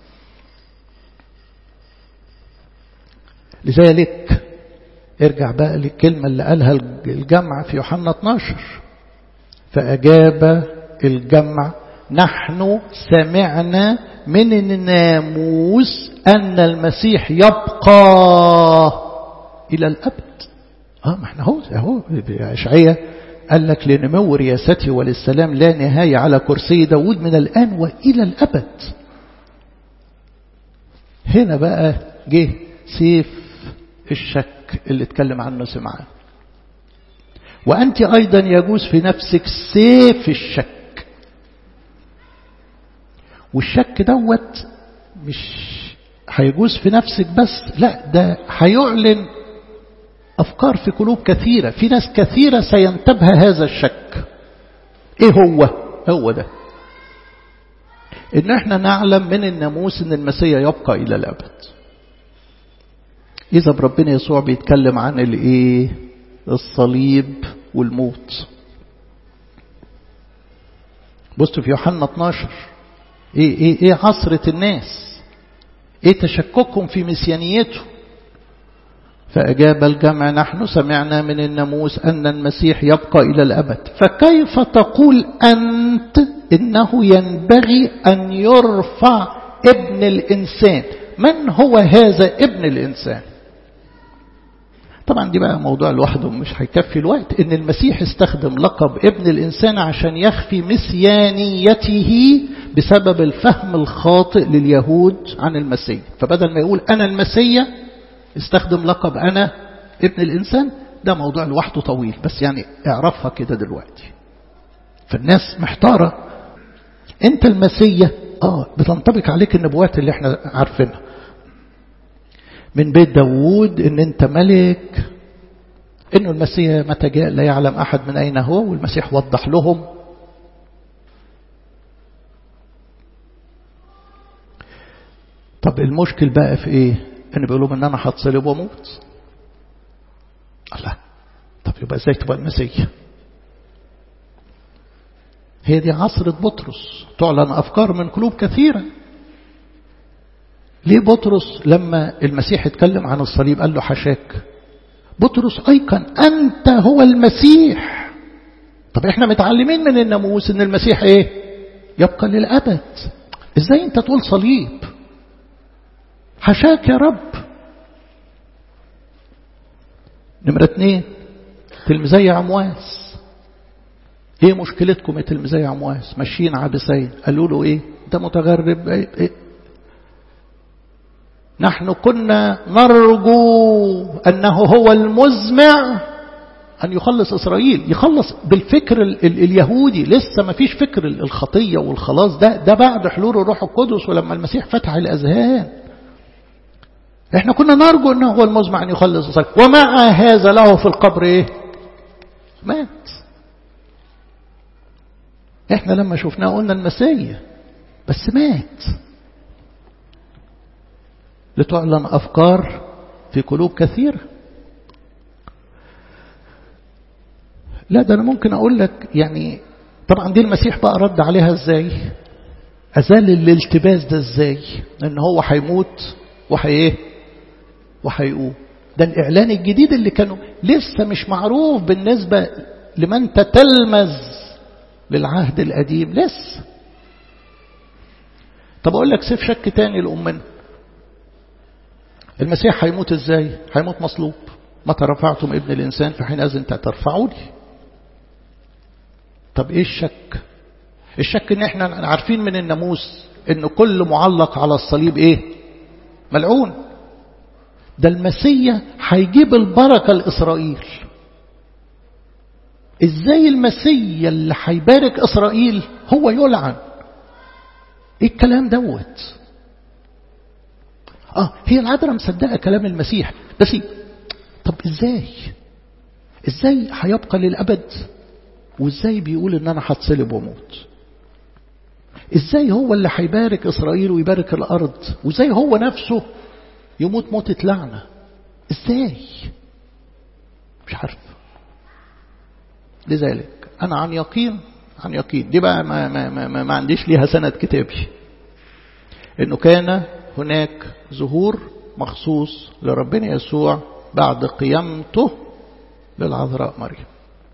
لذلك ارجع بقى للكلمة اللي قالها الجمع في يوحنا 12 فأجاب الجمع نحن سمعنا من الناموس أن المسيح يبقى إلى الأبد آه ما احنا هو اهو أشعية قال لك لنمو رياسته وللسلام لا نهاية على كرسي داود من الآن وإلى الأبد هنا بقى جه سيف الشك اللي اتكلم عنه سمعان وأنت أيضا يجوز في نفسك سيف الشك والشك دوت مش هيجوز في نفسك بس لا ده هيعلن أفكار في قلوب كثيرة في ناس كثيرة سينتبه هذا الشك ايه هو هو ده ان احنا نعلم من الناموس ان المسيح يبقى الى الابد اذا بربنا يسوع بيتكلم عن الايه الصليب والموت بصوا في يوحنا 12 ايه ايه ايه عصرة الناس ايه تشككهم في مسيانيته فأجاب الجمع نحن سمعنا من الناموس أن المسيح يبقى إلى الأبد فكيف تقول أنت إنه ينبغي أن يرفع ابن الإنسان من هو هذا ابن الإنسان طبعا دي بقى موضوع لوحده مش هيكفي الوقت ان المسيح استخدم لقب ابن الانسان عشان يخفي مسيانيته بسبب الفهم الخاطئ لليهود عن المسيح فبدل ما يقول انا المسيح استخدم لقب انا ابن الانسان ده موضوع لوحده طويل بس يعني اعرفها كده دلوقتي فالناس محتارة انت المسيح اه بتنطبق عليك النبوات اللي احنا عارفينها من بيت داوود ان انت ملك انه المسيح متى جاء لا يعلم احد من اين هو والمسيح وضح لهم طب المشكل بقى في ايه ان بيقولوا ان انا هتصلب واموت الله طب يبقى ازاي تبقى المسيح هي دي عصرة بطرس تعلن افكار من قلوب كثيره ليه بطرس لما المسيح اتكلم عن الصليب قال له حشاك بطرس أيقن أنت هو المسيح طب احنا متعلمين من الناموس ان المسيح ايه يبقى للأبد ازاي انت تقول صليب حشاك يا رب نمرة اتنين تلميذي عمواس ايه مشكلتكم يا تلميذي عمواس ماشيين عابسين قالوا له ايه انت متغرب إيه إيه نحن كنا نرجو أنه هو المزمع أن يخلص إسرائيل يخلص بالفكر ال ال اليهودي لسه ما فيش فكر الخطية والخلاص ده ده بعد حلول الروح القدس ولما المسيح فتح الأذهان احنا كنا نرجو أنه هو المزمع أن يخلص إسرائيل ومع هذا له في القبر ايه مات احنا لما شفناه قلنا المسيح بس مات لتعلن أفكار في قلوب كثيرة لا ده أنا ممكن أقول لك يعني طبعا دي المسيح بقى رد عليها ازاي أزال الالتباس ده ازاي ان هو هيموت وهي وهيقوم ده الإعلان الجديد اللي كانوا لسه مش معروف بالنسبة لمن تتلمذ للعهد القديم لسه طب أقول لك سيف شك تاني لأمنا المسيح هيموت ازاي هيموت مصلوب متى رفعتم ابن الإنسان فحينئذ ترفعوني طب ايه الشك الشك ان احنا عارفين من الناموس ان كل معلق على الصليب ايه ملعون ده المسيح هيجيب البركة لإسرائيل ازاي المسيح اللي هيبارك إسرائيل هو يلعن ايه الكلام دوت اه هي العذراء مصدقة كلام المسيح بس طب ازاي ازاي هيبقى للأبد وازاي بيقول ان انا هتصلب واموت ازاي هو اللي هيبارك اسرائيل ويبارك الارض وازاي هو نفسه يموت موتة لعنة ازاي مش عارف لذلك انا عن يقين عن يقين دي بقى ما, ما, ما, ما, ما عنديش ليها سند كتابي انه كان هناك ظهور مخصوص لربنا يسوع بعد قيامته للعذراء مريم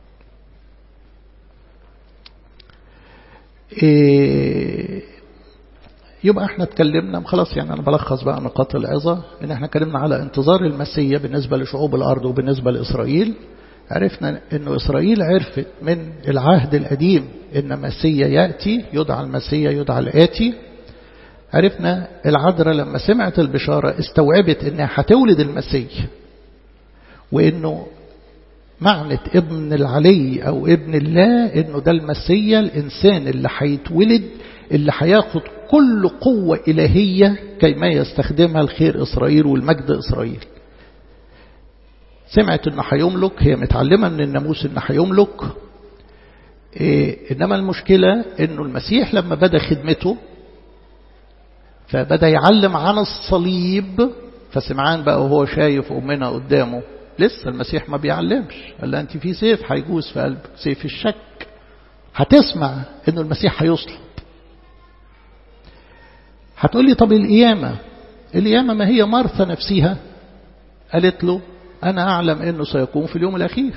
إيه يبقى احنا اتكلمنا خلاص يعني انا بلخص بقى نقاط العظة ان احنا اتكلمنا على انتظار المسيا بالنسبة لشعوب الارض وبالنسبة لاسرائيل عرفنا انه اسرائيل عرفت من العهد القديم ان مسيا يأتي يدعى المسيا يدعى الآتي عرفنا العذراء لما سمعت البشارة استوعبت انها هتولد المسيح وانه معنى ابن العلي او ابن الله انه ده المسيا الانسان اللي هيتولد اللي هياخد كل قوة إلهية كيما يستخدمها الخير إسرائيل والمجد إسرائيل سمعت انه هيملك هي متعلمة من الناموس انه هيملك إيه انما المشكلة انه المسيح لما بدأ خدمته فبدأ يعلم عن الصليب فسمعان بقى وهو شايف أمنا قدامه لسه المسيح ما بيعلمش قال لها أنت في سيف هيجوز في قلبك سيف الشك هتسمع أنه المسيح هيصلب هتقول لي طب القيامة القيامة ما هي مرثى نفسها قالت له أنا أعلم أنه سيكون في اليوم الأخير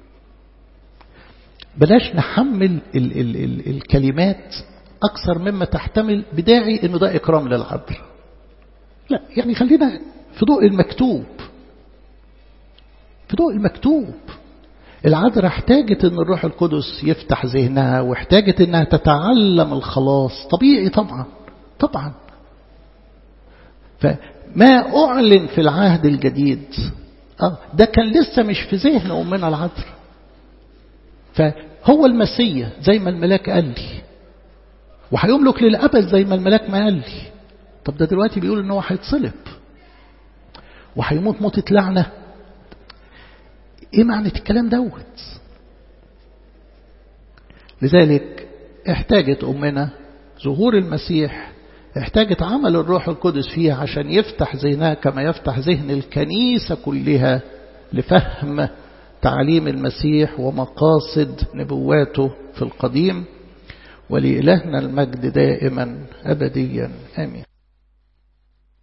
بلاش نحمل ال ال ال الكلمات أكثر مما تحتمل بداعي أنه ده إكرام للعذر لا يعني خلينا في ضوء المكتوب في ضوء المكتوب العذراء احتاجت ان الروح القدس يفتح ذهنها واحتاجت انها تتعلم الخلاص طبيعي طبعا طبعا فما اعلن في العهد الجديد اه ده كان لسه مش في ذهن امنا العذراء فهو المسيح زي ما الملاك قال لي وهيملك للابد زي ما الملاك ما قال لي طب ده دلوقتي بيقول ان هو هيتصلب وهيموت موتة لعنة ايه معنى الكلام دوت لذلك احتاجت امنا ظهور المسيح احتاجت عمل الروح القدس فيها عشان يفتح ذهنها كما يفتح ذهن الكنيسة كلها لفهم تعليم المسيح ومقاصد نبواته في القديم ولإلهنا المجد دائما أبديا آمين